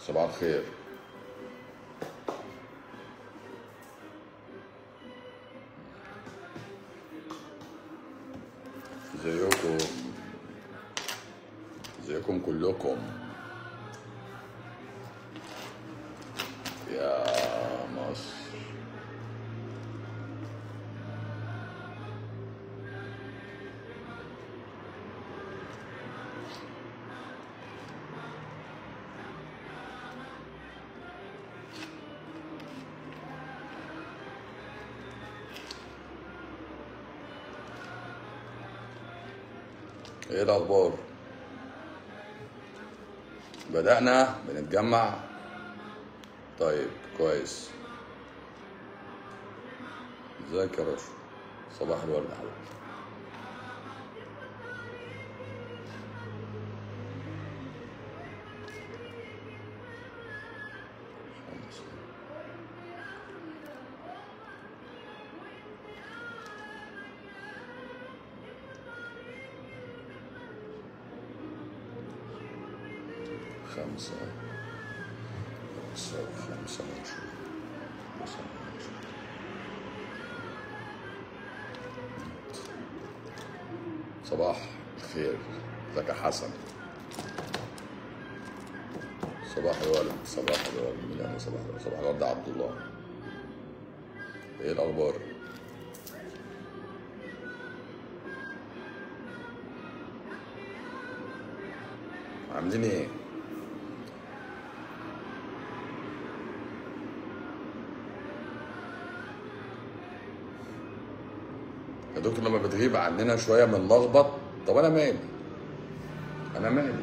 صباح الخير ازيكم ازيكم كلكم يا مصر ايه الاخبار بدأنا بنتجمع طيب كويس ازيك يا رشا صباح الورد يا حبيبي خمسة خمسة خمسة ونشوف خمسة ونشوف. صباح الخير ازيك يا حسن صباح الورد صباح الورد ميلان صباح الورد صباح الورد عبد الله ايه الاخبار عاملين ايه يا دكتور لما بتغيب عننا شويه بنلخبط طب انا مالي انا مالي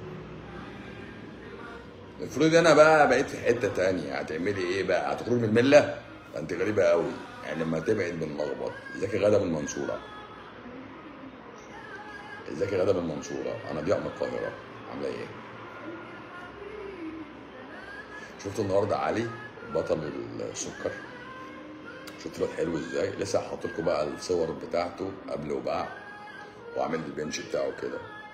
افرضي انا بقى بقيت في حته تانية هتعملي ايه بقى هتخرجي من المله ده انت غريبه قوي يعني لما تبعد بنلخبط ازيك يا غدا من المنصوره ازيك يا غدا من المنصوره انا ضياء من القاهره عامله ايه شفت النهارده علي بطل السكر شفت الواد حلو ازاي لسه هحط لكم بقى الصور بتاعته قبل وبعد واعمل البنش بتاعه كده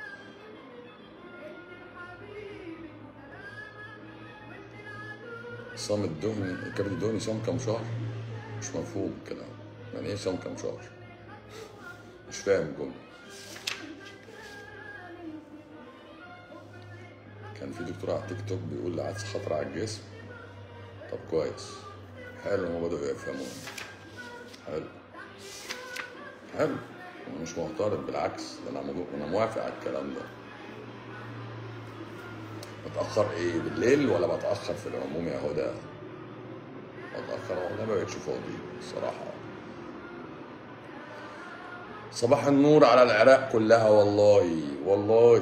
صام الدهني الكبد الدهني صام كام شهر مش مفهوم كده يعني ايه صام كام شهر مش فاهم الجمله كان في دكتور على تيك توك بيقول عدس خطر على الجسم طب كويس حلو هم بدأوا يفهمون حلو حلو انا مش معترض بالعكس ده انا مو- انا موافق على الكلام ده بتأخر ايه بالليل ولا بتأخر في العموم يا هدى بتأخر والله ما بقتش فاضي الصراحة صباح النور على العراق كلها والله والله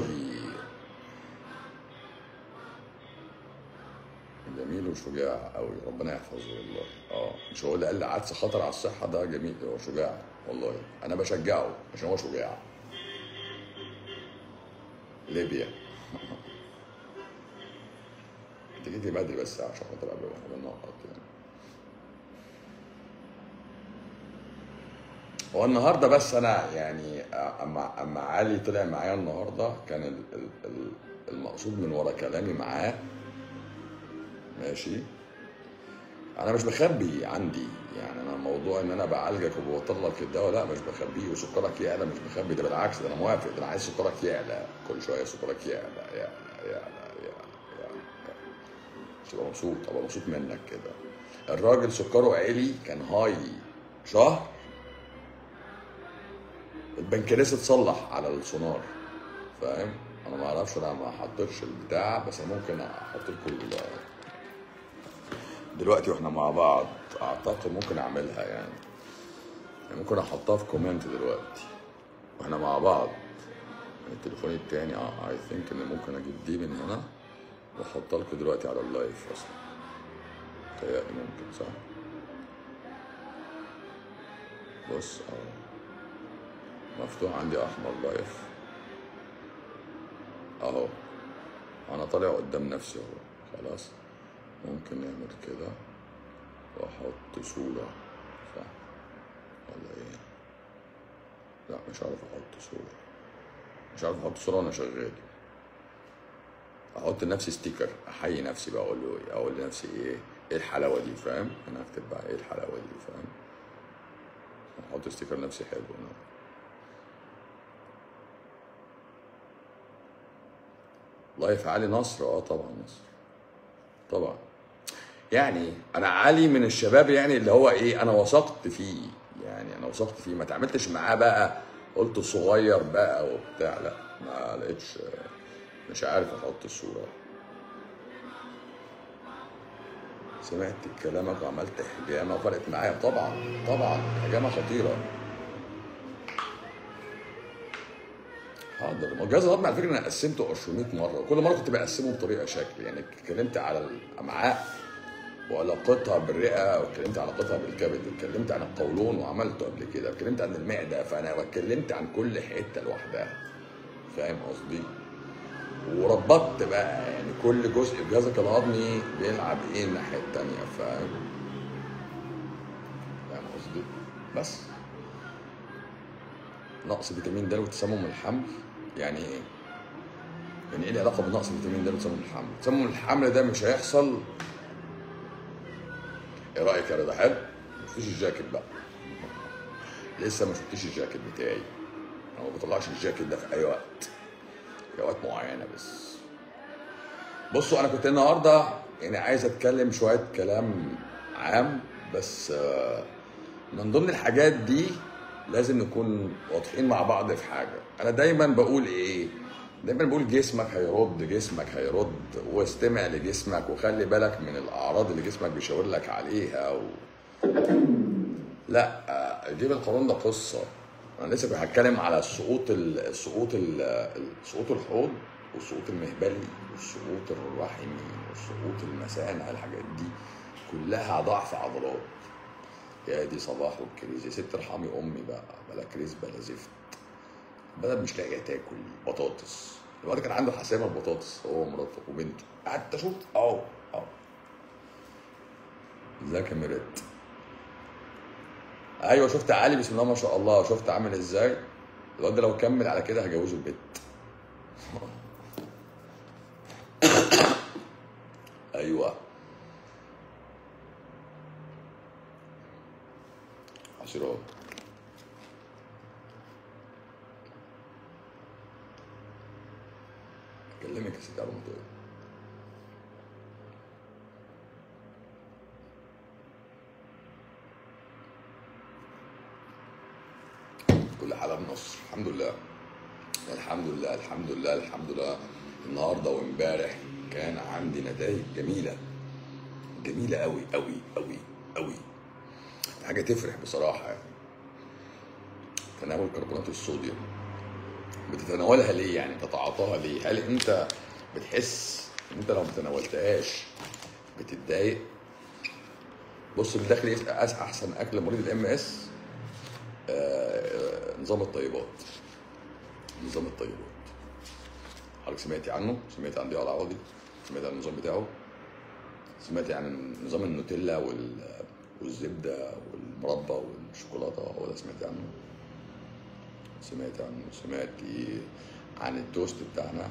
جميل وشجاع قوي ربنا يحفظه والله اه مش هو اللي قال لي عدس خطر على الصحه ده جميل هو شجاع والله انا بشجعه عشان هو شجاع ليبيا انت جيتي بدري بس عشان خاطر قبل ما بنقط يعني هو النهارده بس انا يعني اما اما علي طلع معايا النهارده كان ال- ال- ال- المقصود من ورا كلامي معاه ماشي انا مش بخبي عندي يعني انا موضوع ان انا بعالجك وبوصل لك الدواء لا مش بخبيه وسكرك يعلى مش بخبي ده بالعكس ده انا موافق ده انا عايز سكرك يعلى كل شويه سكرك يعلى يعلى يعلى يعلى يعلى مش تبقى مبسوط ابقى مبسوط منك كده الراجل سكره عالي كان هاي شهر البنكرياس اتصلح على السونار فاهم انا ما اعرفش انا ما حطيتش البتاع بس انا ممكن احط لكم ال- دلوقتي واحنا مع بعض اعتقد ممكن اعملها يعني يعني ممكن احطها في كومنت دلوقتي واحنا مع بعض التليفون التاني اي ثينك ان ممكن اجيب دي من هنا واحطها لكم دلوقتي على اللايف اصلا متهيألي ممكن صح بص اهو مفتوح عندي احمر لايف اهو انا طالع قدام نفسي اهو خلاص ممكن نعمل كده واحط صورة صح ولا ايه لا مش عارف احط صورة مش عارف احط صورة وانا شغال احط لنفسي ستيكر احيي نفسي بقى اقول له ايه اقول لنفسي ايه ايه الحلاوه دي فاهم انا اكتب بقى ايه الحلاوه دي فاهم احط ستيكر لنفسي حلو أنا. لايف علي نصر اه طبعا نصر طبعا يعني انا علي من الشباب يعني اللي هو ايه انا وثقت فيه يعني انا وثقت فيه ما تعاملتش معاه بقى قلت صغير بقى وبتاع لا ما لقيتش مش عارف احط الصوره سمعت كلامك وعملت حجامه وفرقت معايا طبعا طبعا حجامه خطيره حاضر ما هو جهاز الهضم على فكره انا قسمته 200 مره وكل مره كنت بقسمه بطريقه شكل يعني اتكلمت على الامعاء وعلاقتها بالرئه واتكلمت عن علاقتها بالكبد واتكلمت عن القولون وعملته قبل كده اتكلمت عن المعده فانا اتكلمت عن كل حته لوحدها فاهم قصدي وربطت بقى يعني كل جزء في جهازك الهضمي بيلعب ايه الناحيه التانيه فاهم فاهم قصدي بس نقص فيتامين د وتسمم الحمل يعني ايه؟ يعني ايه العلاقه بنقص فيتامين د وتسمم الحمل؟ تسمم الحمل ده مش هيحصل ايه رايك يا رضا حلو؟ ما شفتيش الجاكيت بقى لسه ما شفتيش الجاكيت بتاعي انا ما بطلعش الجاكيت ده في اي وقت في اوقات معينه بس بصوا انا كنت النهارده يعني عايز اتكلم شويه كلام عام بس آه، من ضمن الحاجات دي لازم نكون واضحين مع بعض في حاجه انا دايما بقول ايه دايما بقول جسمك هيرد جسمك هيرد واستمع لجسمك وخلي بالك من الاعراض اللي جسمك بيشاور لك عليها و... لا آه، جيب القانون ده قصه انا لسه كنت هتكلم على السقوط ال- السقوط ال- سقوط الحوض والسقوط المهبلي والسقوط الرحمي والسقوط المثانه الحاجات دي كلها ضعف عضلات يا دي صباح والكريز يا ست ارحمي امي بقى بلا كريز بلا زفت بدل مش لاقيه تاكل بطاطس الواد كان عنده حساسيه من البطاطس هو ومراته وبنته قعدت اشوف اهو اهو ازيك يا ميريت ايوه شفت علي بسم الله ما شاء الله شفت عامل ازاي الواد ده لو كمل على كده هجوزه البيت ايوه عشرات اكلمك يا سيدي على الموضوع كل حاله بنص الحمد لله الحمد لله الحمد لله الحمد لله النهارده وامبارح كان عندي نتائج جميله جميله قوي قوي قوي قوي حاجه تفرح بصراحه يعني تناول كربونات الصوديوم بتتناولها ليه يعني تتعاطاها ليه هل انت بتحس ان انت لو ما تناولتهاش بتتضايق بص بالداخل ايه أس- احسن اكل مريض الام اس نظام الطيبات نظام الطيبات حضرتك سمعتي عنه سمعتي عن ضياء العوضي سمعتي عن النظام بتاعه سمعتي عن نظام النوتيلا وال والزبده والمربى والشوكولاته هو ده سمعتي عنه سمعت عنه سمعتي عن التوست بتاعنا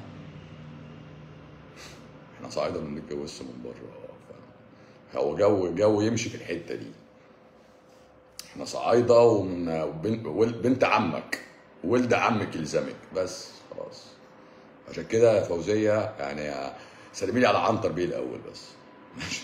احنا صعيدة ما بنتجوزش من بره ف- هو جو جو يمشي في الحته دي احنا صعايدة ومن وبنت ول- بنت عمك ولد عمك يلزمك بس خلاص عشان كده يا فوزية يعني سلمي لي على عنتر بيه الأول بس ماشي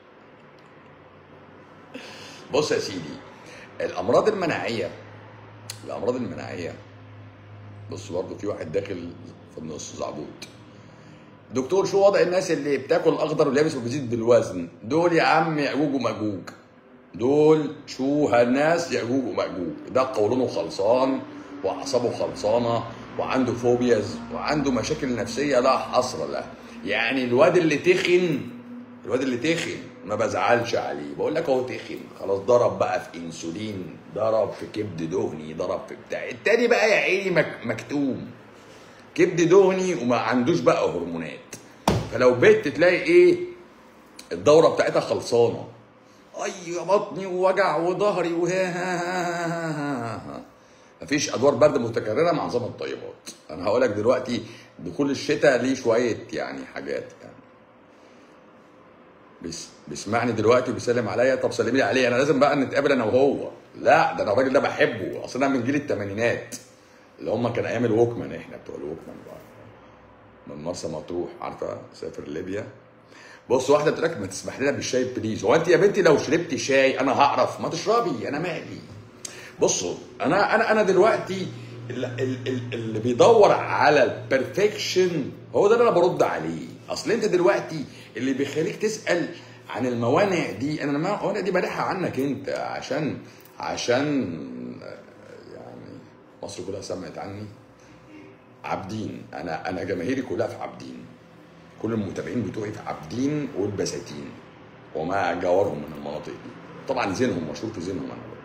بص يا سيدي الأمراض المناعية الأمراض المناعية بص برضه في واحد داخل في النص زعبوط دكتور شو وضع الناس اللي بتاكل الاخضر واليابس وبتزيد بالوزن دول يا عم ياجوج وماجوج دول شو هالناس ياجوج وماجوج ده قولونه خلصان واعصابه خلصانه وعنده فوبياز وعنده مشاكل نفسيه لا حصر لها يعني الواد اللي تخن الواد اللي تخن ما بزعلش عليه بقول لك هو تخن خلاص ضرب بقى في انسولين ضرب في كبد دهني ضرب في بتاع التاني بقى يا عيني مك- مكتوم كبد دهني وما عندوش بقى هرمونات فلو بنت تلاقي ايه الدوره بتاعتها خلصانه اي بطني ووجع وظهري وها مفيش ادوار برد متكرره مع نظام الطيبات انا هقول لك دلوقتي دخول الشتاء ليه شويه يعني حاجات يعني بس بيسمعني دلوقتي وبيسلم عليا طب سلمي لي عليه انا لازم بقى نتقابل انا وهو لا ده انا الراجل ده بحبه اصل انا من جيل الثمانينات اللي هم كان ايام الوكمان احنا بتوع الوكمان بقى من مرسى مطروح عارفه سافر ليبيا بص واحده بتقول لك ما تسمح لنا بالشاي بليز هو انت يا بنتي لو شربتي شاي انا هعرف ما تشربي انا مالي بصوا انا انا انا دلوقتي ال- ال- ال- اللي بيدور على البرفكشن هو ده اللي انا برد عليه اصل انت دلوقتي اللي بيخليك تسال عن الموانع دي انا الموانع دي بارحها عنك انت عشان عشان يعني مصر كلها سمعت عني عابدين انا انا جماهيري كلها في عابدين كل المتابعين بتوعي في عابدين والبساتين وما جاورهم من المناطق دي طبعا زينهم مشهور في زينهم انا برضه.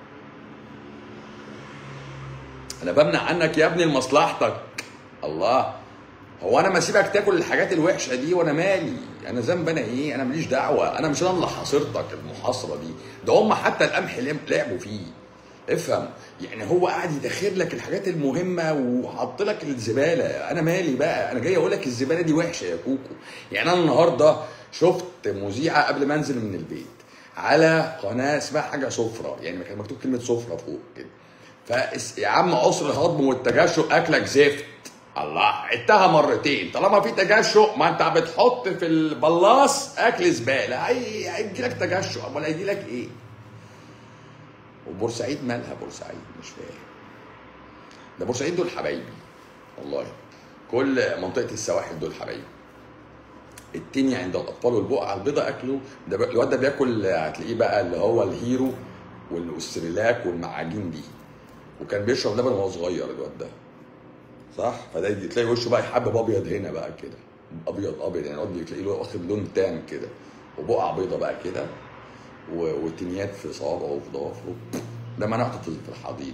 انا بمنع عنك يا ابني لمصلحتك الله هو انا ما اسيبك تاكل الحاجات الوحشه دي وانا مالي انا ذنب انا ايه انا ماليش دعوه انا مش انا اللي حاصرتك المحاصره دي ده هم حتى القمح لعب- لعبوا فيه افهم يعني هو قاعد يدخل لك الحاجات المهمه وحط لك الزباله انا مالي بقى انا جاي اقول لك الزباله دي وحشه يا كوكو يعني انا النهارده شفت مذيعه قبل ما انزل من البيت على قناه اسمها حاجه سفره يعني كان مكتوب كلمه سفره فوق كده فاس يا عم عسر الهضم والتجشؤ اكلك زفت الله عدتها مرتين طالما في تجشؤ ما انت بتحط في البلاص اكل زباله هي- هيجي لك تجشؤ ولا هيجي لك ايه وبورسعيد مالها بورسعيد مش فاهم ده بورسعيد دول حبايبي والله كل منطقه السواحل دول حبايبي التاني عند الاطفال والبقعه البيضاء اكلوا ده بقى- الواد ده بياكل هتلاقيه بقى اللي هو الهيرو والسريلاك والمعاجين دي وكان بيشرب لبن وهو صغير الواد ده صح فده يجي- تلاقي وشه بقى يحبب ابيض هنا بقى كده ابيض ابيض يعني الواد تلاقيه واخد لون تام كده وبقع بيضه بقى كده و- وتنيات في صوابعه وفي ضوافره ده مناعته في في الحضيض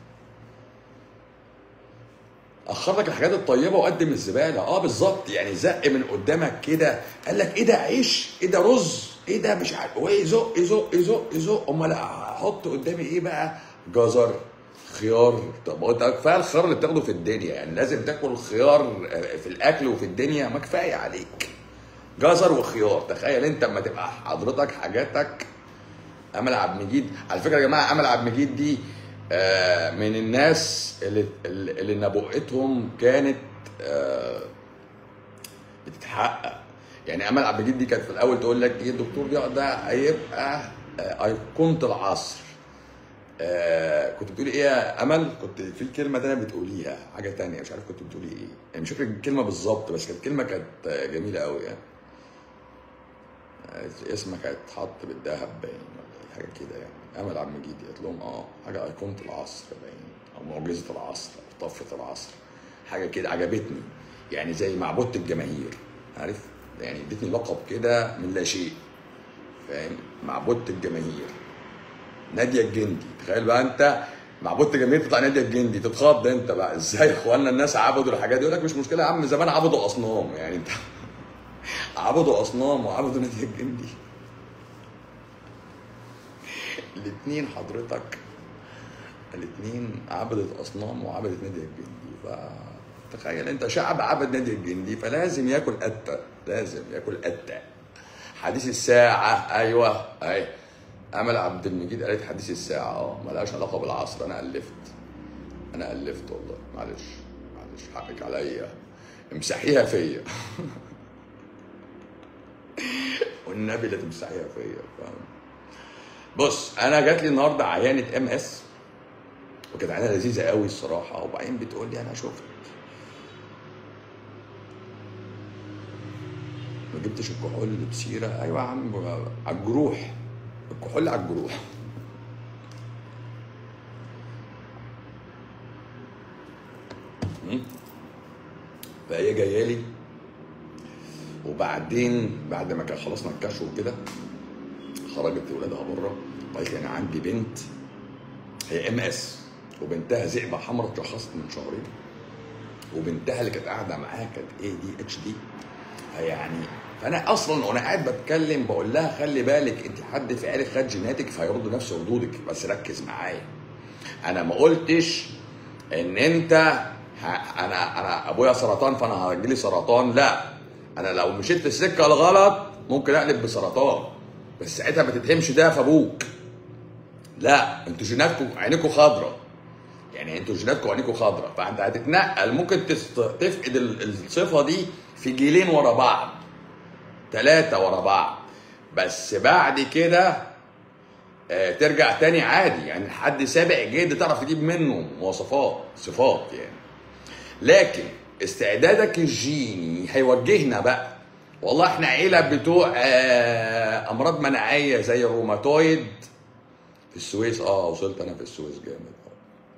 اخر لك الحاجات الطيبه وقدم الزباله اه بالظبط يعني زق من قدامك كده قال لك ايه ده عيش ايه ده رز ايه ده مش عارف وايه زق زق زق زق امال احط قدامي ايه بقى جزر خيار طب هو انت كفايه الخيار اللي بتاخده في الدنيا يعني لازم تاكل خيار في الاكل وفي الدنيا ما كفايه عليك جزر وخيار تخيل انت اما تبقى حضرتك حاجاتك امل عبد المجيد على فكره يا جماعه امل عبد المجيد دي آه، من الناس اللي اللي نبوءتهم كانت آه، بتتحقق يعني امل عبد المجيد دي كانت في الاول تقول لك ايه الدكتور ضياء ده هيبقى آه، ايقونه العصر آه كنت بتقولي ايه يا امل كنت في كلمه تانية بتقوليها حاجه تانية مش عارف كنت بتقولي ايه يعني مش فاكر الكلمه بالظبط بس كانت كلمه كانت آه، جميله قوي يعني آه، اسمك هيتحط بالذهب باين ولا حاجه كده يعني امل عبد المجيد قالت لهم اه حاجه ايقونه العصر باين او معجزه العصر او طفره العصر حاجه كده عجبتني يعني زي معبودة الجماهير عارف يعني ادتني لقب كده من لا شيء فاهم معبودة الجماهير نادية الجندي تخيل بقى انت معبودة الجماهير تطلع نادية الجندي تتخض انت بقى ازاي يا اخوانا الناس عبدوا الحاجات دي يقول لك مش مشكله يا عم زمان عبدوا اصنام يعني انت عبدوا اصنام وعبدوا نادية الجندي الاثنين حضرتك الاثنين عبدت اصنام وعبدت نادي الجندي فتخيل انت شعب عبد نادي الجندي فلازم ياكل قتة لازم ياكل قتة حديث الساعة ايوه اي امل عبد المجيد قالت حديث الساعة اه ملهاش علاقة بالعصر انا الفت انا الفت والله معلش معلش حقك عليا امسحيها فيا والنبي لا تمسحيها فيا فاهم بص انا جات لي النهارده عيانه ام اس وكانت عيانه لذيذه قوي الصراحه وبعدين بتقول لي انا شفت ما جبتش الكحول بسيره ايوه يا عم على الجروح الكحول على الجروح م? فهي جايه لي وبعدين بعد ما كان خلصنا الكشف وكده خرجت ولادها بره قالت لي انا عندي بنت هي ام اس وبنتها ذئبه حمراء اتشخصت من شهرين وبنتها اللي كانت قاعده معاها كانت اي دي اتش دي فيعني فانا اصلا وانا قاعد بتكلم بقول لها خلي بالك انت حد في عيالك خد جيناتك فهيرد نفس ردودك بس ركز معايا انا ما قلتش ان انت ه... انا انا ابويا سرطان فانا هجيلي سرطان لا انا لو مشيت في السكه الغلط ممكن اقلب بسرطان بس ساعتها ما تتهمش ده في ابوك لا انتوا جيناتكم عينيكم خضراء يعني انتوا جيناتكم عينيكم خضراء فانت هتتنقل ممكن تست... تفقد ال- الصفه دي في جيلين ورا بعض ثلاثه ورا بعض بس بعد كده آه، ترجع تاني عادي يعني حد سابق جد تعرف تجيب منه مواصفات صفات يعني لكن استعدادك الجيني هيوجهنا بقى والله احنا عيله بتوع آه، امراض مناعيه زي الروماتويد في السويس اه وصلت انا في السويس جامد آه.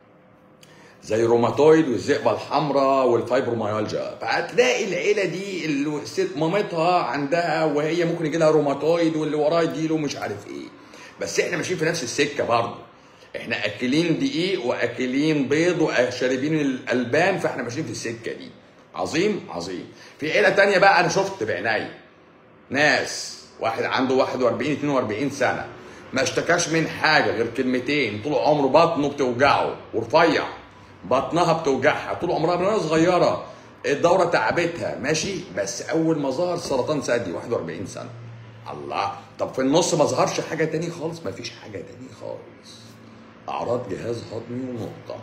زي الروماتويد والذئبه الحمراء والفايبروميالجيا فهتلاقي العيله دي اللي الست مامتها عندها وهي ممكن يجي لها روماتويد واللي وراه يجي له مش عارف ايه بس احنا ماشيين في نفس السكه برضه احنا اكلين دقيق واكلين بيض وشاربين الالبان فاحنا ماشيين في السكه دي عظيم عظيم في عيله تانية بقى انا شفت بعيني ناس واحد عنده 41 42 سنه ما اشتكاش من حاجه غير كلمتين طول عمره بطنه بتوجعه ورفيع بطنها بتوجعها طول عمرها من وهي صغيره الدوره تعبتها ماشي بس اول ما ظهر سرطان ثدي 41 سنه الله طب في النص ما ظهرش حاجه تاني خالص ما فيش حاجه تاني خالص اعراض جهاز هضمي ونقطه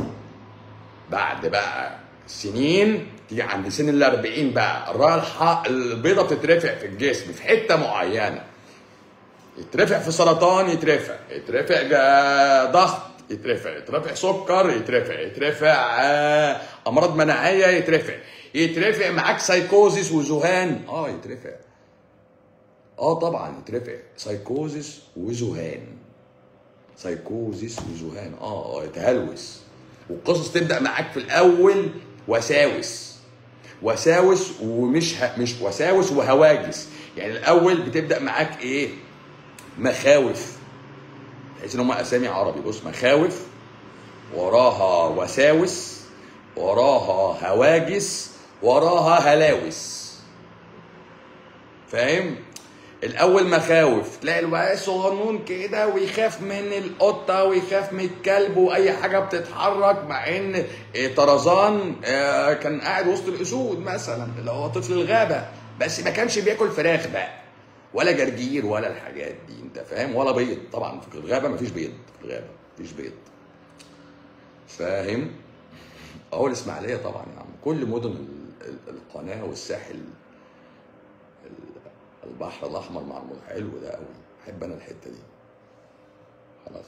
بعد بقى سنين تيجي عند سن ال 40 بقى الراحه البيضه بتترفع في الجسم في حته معينه يترفع في سرطان يترفع يترفع جا- ضغط يترفع يترفع سكر يترفع يترفع آه، امراض مناعيه يترفع يترفع معاك سايكوزيس وذهان اه يترفع اه طبعا يترفع سايكوزيس وذهان سايكوزيس وذهان اه اه يتهلوس والقصص تبدا معاك في الاول وساوس وساوس ومش ه... مش وساوس وهواجس يعني الاول بتبدا معاك ايه مخاوف تحس ان هم اسامي عربي بص مخاوف وراها وساوس وراها هواجس وراها هلاوس فاهم الاول مخاوف تلاقي الواد صغنون كده ويخاف من القطه ويخاف من الكلب واي حاجه بتتحرك مع ان إيه، طرزان آه، كان قاعد وسط الاسود مثلا اللي هو طفل الغابه بس ما كانش بياكل فراخ بقى ولا جرجير ولا الحاجات دي انت فاهم ولا بيض طبعا في الغابه مفيش بيض في الغابه مفيش بيض فاهم اهو الاسماعيليه طبعا يا عم كل مدن ال- ال- القناه والساحل البحر الاحمر مع الموج حلو ده قوي بحب انا الحته دي خلاص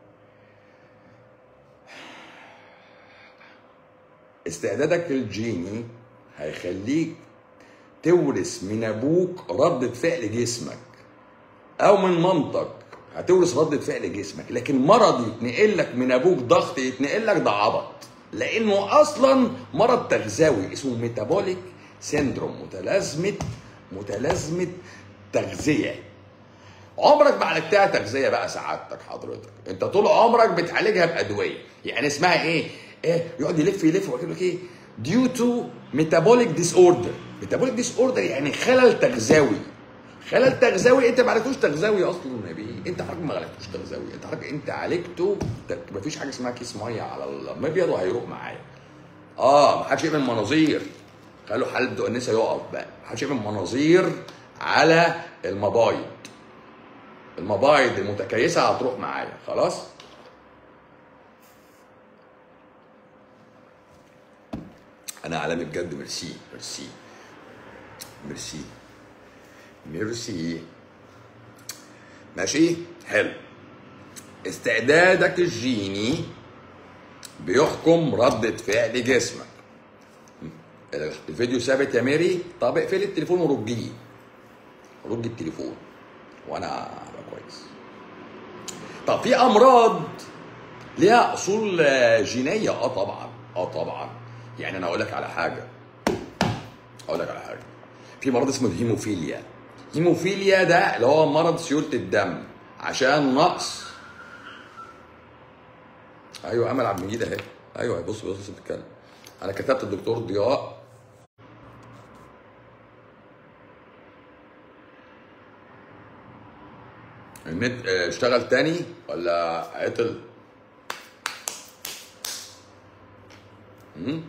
استعدادك الجيني هيخليك تورث من ابوك ردة فعل جسمك او من مامتك هتورث ردة فعل جسمك لكن مرض يتنقل لك من ابوك ضغط يتنقل لك ده عبط لانه اصلا مرض تغذوي اسمه ميتابوليك سيندروم متلازمه متلازمه تغذيه عمرك ما عالجتها تغذيه بقى سعادتك حضرتك انت طول عمرك بتعالجها بادويه يعني اسمها ايه ايه يقعد يلف يلف ويقول لك ايه ديو تو ميتابوليك ديس اوردر ميتابوليك ديس اوردر يعني خلل تغذوي خلل تغذوي انت ما عالجتوش تغذوي اصلا يا بيه انت حضرتك ما عالجتوش تغذوي انت حضرتك انت عالجته ت- مفيش حاجه اسمها كيس ميه على المبيض وهيروح معايا اه ما حدش يعمل مناظير خلوا حلب النساء يقف بقى ما حدش يعمل مناظير على المبايض المبايض المتكيسه هتروح معايا خلاص انا عالمي بجد ميرسي ميرسي ميرسي ميرسي ماشي حلو استعدادك الجيني بيحكم ردة فعل جسمك الفيديو ثابت يا ميري طب اقفلي التليفون ورجيه رجي التليفون وانا هبقى كويس طب في امراض ليها اصول آه، جينيه اه طبعا اه طبعا يعني انا اقول لك على حاجه اقول لك على حاجه في مرض اسمه الهيموفيليا هيموفيليا ده اللي هو مرض سيوله الدم عشان نقص ايوه امل عبد المجيد اهي ايوه بص بص بص بتتكلم انا كتبت الدكتور ضياء النت آه، اشتغل تاني ولا عطل مم.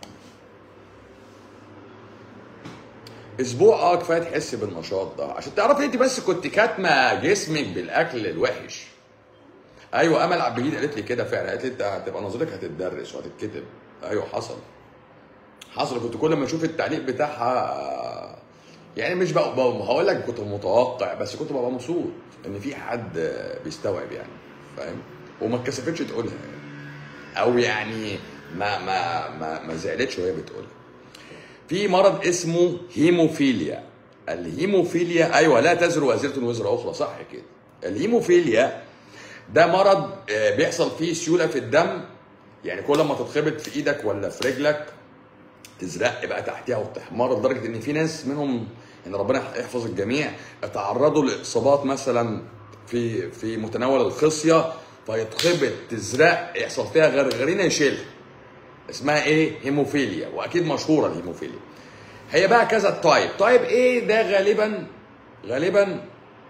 اسبوع اه كفايه تحس بالنشاط ده عشان تعرفي انت بس كنت كاتمه جسمك بالاكل الوحش ايوه امل عبد الجليل قالت لي كده فعلا قالت لي انت هتبقى نظرتك هتتدرس وهتتكتب ايوه حصل حصل كنت كل ما اشوف التعليق بتاعها يعني مش بقى بقى- هقول لك كنت متوقع بس كنت ببقى مبسوط ان في حد بيستوعب يعني فاهم وما اتكسفتش تقولها يعني. او يعني ما ما ما ما زعلتش وهي بتقولها في مرض اسمه هيموفيليا الهيموفيليا ايوه لا تزر وازره وزر اخرى صح كده الهيموفيليا ده مرض آه، بيحصل فيه سيوله في الدم يعني كل ما تتخبط في ايدك ولا في رجلك تزرق بقى تحتها وتحمر لدرجه ان في ناس منهم ان ربنا يحفظ الجميع اتعرضوا لاصابات مثلا في في متناول الخصيه فيتخبط تزرق يحصل فيها غرغرينه يشيلها اسمها ايه؟ هيموفيليا واكيد مشهوره الهيموفيليا. هي بقى كذا تايب، تايب ايه ده غالبا غالبا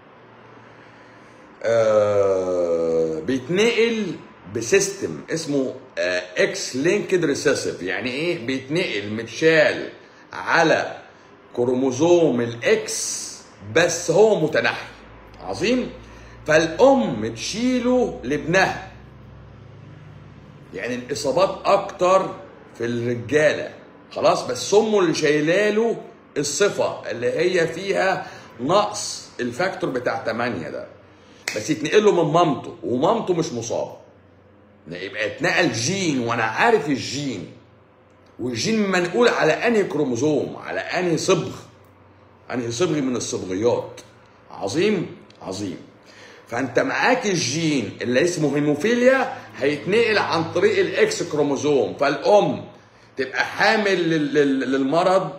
آه بيتنقل بسيستم اسمه اكس لينكد ريسيسيف يعني ايه بيتنقل متشال على كروموزوم الاكس بس هو متنحي عظيم فالام تشيله لابنها يعني الاصابات اكتر في الرجاله خلاص بس امه اللي شايلاله الصفه اللي هي فيها نقص الفاكتور بتاع 8 ده بس يتنقل له من مامته ومامته مش مصابه يبقى اتنقل جين وانا عارف الجين والجين منقول على انهي كروموزوم على انهي صبغ انهي صبغ من الصبغيات عظيم عظيم فانت معاك الجين اللي اسمه هيموفيليا هيتنقل عن طريق الاكس كروموزوم فالام تبقى حامل لل- لل- للمرض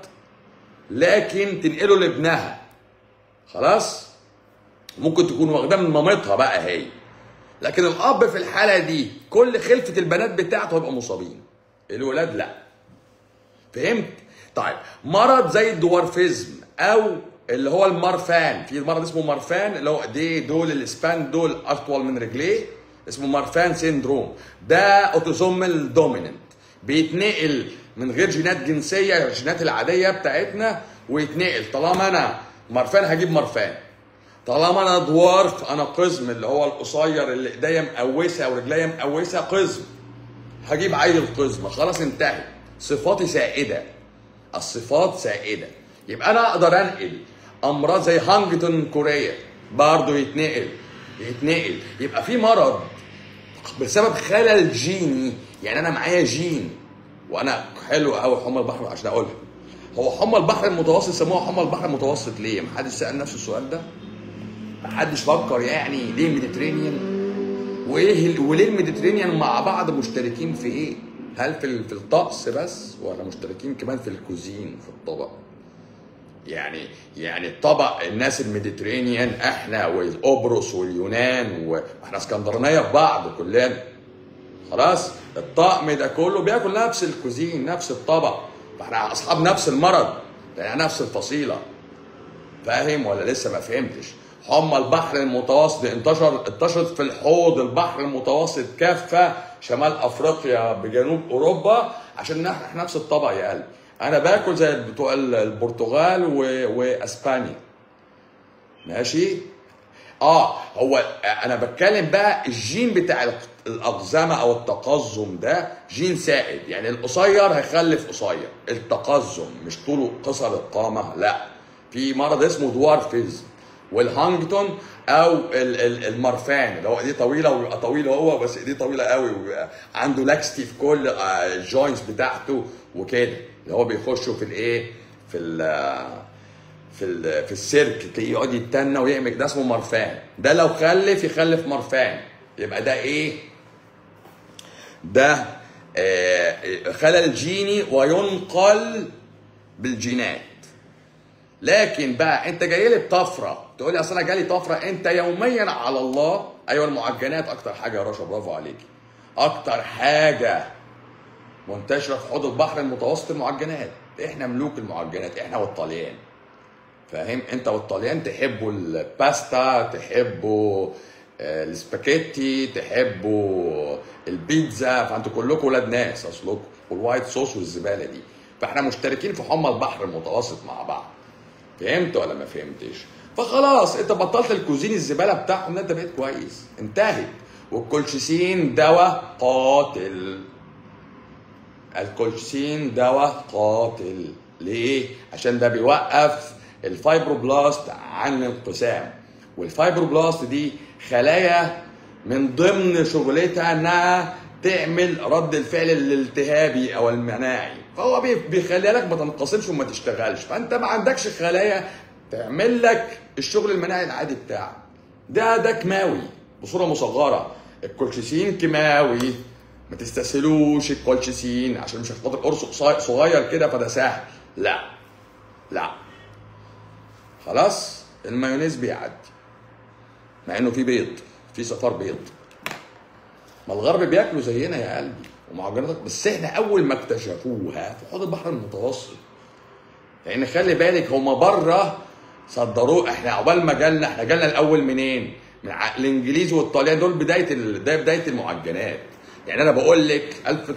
لكن تنقله لابنها خلاص ممكن تكون واخداه من مامتها بقى هي لكن الاب في الحاله دي كل خلفه البنات بتاعته هيبقوا مصابين الولاد لا فهمت طيب مرض زي الدوارفيزم او اللي هو المرفان في مرض اسمه مرفان اللي هو دي دول الاسبان دول اطول من رجليه اسمه مرفان سيندروم ده اوتوزومال دوميننت بيتنقل من غير جينات جنسيه الجينات العاديه بتاعتنا ويتنقل طالما انا مرفان هجيب مرفان طالما انا دوارف انا قزم اللي هو القصير اللي ايديا مقوسه ورجليا مقوسه قزم هجيب عيل قزم خلاص انتهت صفاتي سائده الصفات سائده يبقى انا اقدر انقل امراض زي هانجتون كوريا برضه يتنقل يتنقل يبقى في مرض بسبب خلل جيني يعني انا معايا جين وانا حلو قوي حمى البحر عشان اقولها هو حمى البحر المتوسط سموها حمى البحر المتوسط ليه؟ محدش سال نفسه السؤال ده؟ محدش فكر يعني ليه ميديترينيان؟ وايه ال- وليه الميديترينيان مع بعض مشتركين في ايه؟ هل في ال- في الطقس بس ولا مشتركين كمان في الكوزين في الطبق؟ يعني يعني الطبق الناس الميديترينيان احنا والقبرص واليونان واحنا اسكندرانيه في بعض كلنا خلاص الطقم ده كله بياكل نفس الكوزين نفس الطبق فاحنا اصحاب نفس المرض لان نفس الفصيله فاهم ولا لسه ما فهمتش حمى البحر المتوسط انتشر انتشرت في الحوض البحر المتوسط كافه شمال افريقيا بجنوب اوروبا عشان احنا إحنا نفس الطبق يا قلبي انا باكل زي بتوع البرتغال و... واسبانيا ماشي اه هو انا بتكلم بقى الجين بتاع الاقزمه او التقزم ده جين سائد يعني القصير هيخلف قصير التقزم مش طوله قصر القامه لا في مرض اسمه دوارفيزم والهانجتون او ال- ال- المرفان اللي هو ايديه طويله ويبقى طويل هو بس ايديه طويله قوي ويبقى عنده لاكستي في كل الجوينتس بتاعته وكده اللي هو بيخشوا في الايه في ال في ال في السيرك تلاقيه يقعد يتنى ويعمل ده اسمه مرفان ده لو خلف يخلف مرفان يبقى ده ايه ده آه، خلل جيني وينقل بالجينات لكن بقى انت جاي لي بطفره تقول لي اصل انا جالي طفره انت يوميا على الله ايوه المعجنات اكتر حاجه يا رشا برافو عليكي اكتر حاجه منتشره في حوض البحر المتوسط المعجنات احنا ملوك المعجنات احنا والطليان فاهم انت والطليان تحبوا الباستا تحبوا آه، السباكيتي تحبوا البيتزا فانتوا كلكم ولاد ناس اصلكم والوايت صوص والزباله دي فاحنا مشتركين في حمى البحر المتوسط مع بعض فهمت ولا ما فهمتش فخلاص انت بطلت الكوزين الزباله بتاعهم ده انت بقيت كويس انتهت والكولشيسين دواء قاتل الكولشيسين دواء قاتل ليه عشان ده بيوقف الفايبروبلاست عن الانقسام والفايبروبلاست دي خلايا من ضمن شغلتها انها تعمل رد الفعل الالتهابي او المناعي فهو بي- بيخلي لك ما تنقسمش وما تشتغلش فانت ما عندكش خلايا تعمل لك الشغل المناعي العادي بتاعك ده ده كيماوي بصوره مصغره الكولشيسين كيماوي ما تستسهلوش الكولشيسين عشان مش خاطر قرص قصي- صغير كده فده سهل لا لا خلاص المايونيز بيعدي مع انه في بيض في صفار بيض ما الغرب بياكلوا زينا يا قلبي ومعجنات بس احنا اول ما اكتشفوها في حوض البحر المتوسط لان خلي بالك هما بره صدروه احنا عقبال ما جالنا احنا جالنا الاول منين؟ من ع- الانجليز والطليان دول بدايه ال... ده بدايه المعجنات يعني انا بقول لك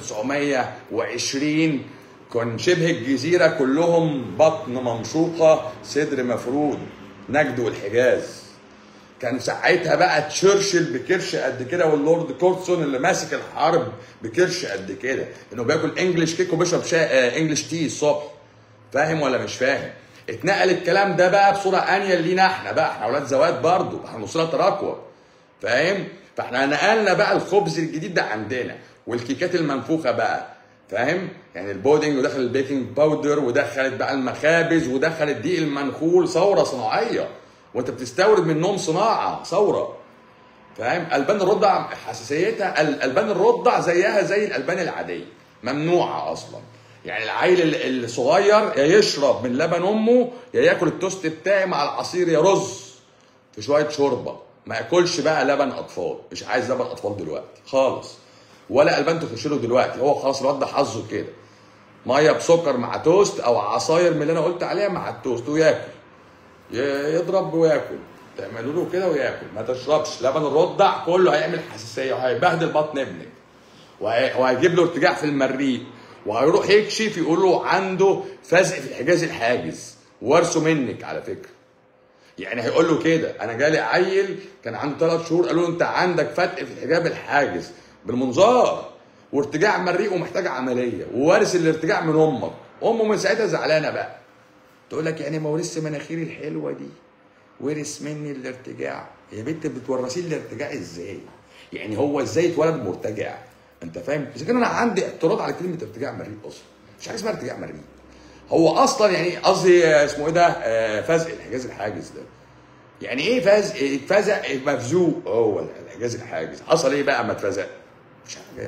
1920 كان شبه الجزيره كلهم بطن ممشوقه صدر مفرود نجد والحجاز كان ساعتها بقى تشرشل بكرش قد كده واللورد كورتسون اللي ماسك الحرب بكرش قد كده انه بياكل انجلش كيك وبيشرب شاي آه انجلش تي الصبح فاهم ولا مش فاهم اتنقل الكلام ده بقى بصوره انيل لينا احنا بقى احنا اولاد زواد برضو احنا نصنا تراكوة فاهم فاحنا نقلنا بقى الخبز الجديد ده عندنا والكيكات المنفوخه بقى فاهم يعني البودنج ودخل البيكنج باودر ودخلت بقى المخابز ودخل الدقيق المنخول ثوره صناعيه وانت بتستورد منهم صناعه ثوره فاهم البان الرضع حساسيتها ال- البان الرضع زيها زي الالبان العاديه ممنوعه اصلا يعني العيل ال- الصغير يا يشرب من لبن امه يا ياكل التوست بتاعي مع العصير يا رز في شويه شوربه ما ياكلش بقى لبن اطفال مش عايز لبن اطفال دلوقتي خالص ولا البان تخش له دلوقتي هو خلاص الواد ده حظه كده ميه بسكر مع توست او عصاير من اللي انا قلت عليها مع التوست وياكل ي- يضرب وياكل تعملوا له كده وياكل ما تشربش لبن الرضع كله هيعمل حساسيه وهيبهدل بطن ابنك وهي- وهيجيب له ارتجاع في المريء وهيروح يكشف يقول له عنده فزع في الحجاز الحاجز وارثه منك على فكره يعني هيقول له كده انا جالي عيل كان عنده ثلاث شهور قالوا له انت عندك فتق في الحجاب الحاجز بالمنظار وارتجاع مريء ومحتاج عمليه ووارث الارتجاع من امك امه من ساعتها زعلانه بقى تقول لك يعني ما ورثش مناخيري الحلوه دي ورث مني الارتجاع يا بنت بتورثيه الارتجاع ازاي يعني هو ازاي اتولد مرتجع انت فاهم اذا كان انا عندي اعتراض على كلمه ارتجاع مريء اصلا مش حاجه اسمها ارتجاع مريء هو اصلا يعني قصدي آه، اسمه ايه ده آه، فزق الحجاز الحاجز ده يعني ايه فزق اتفزق مفزوق هو الحجاز الحاجز حصل ايه بقى اما اتفزق مش حاجه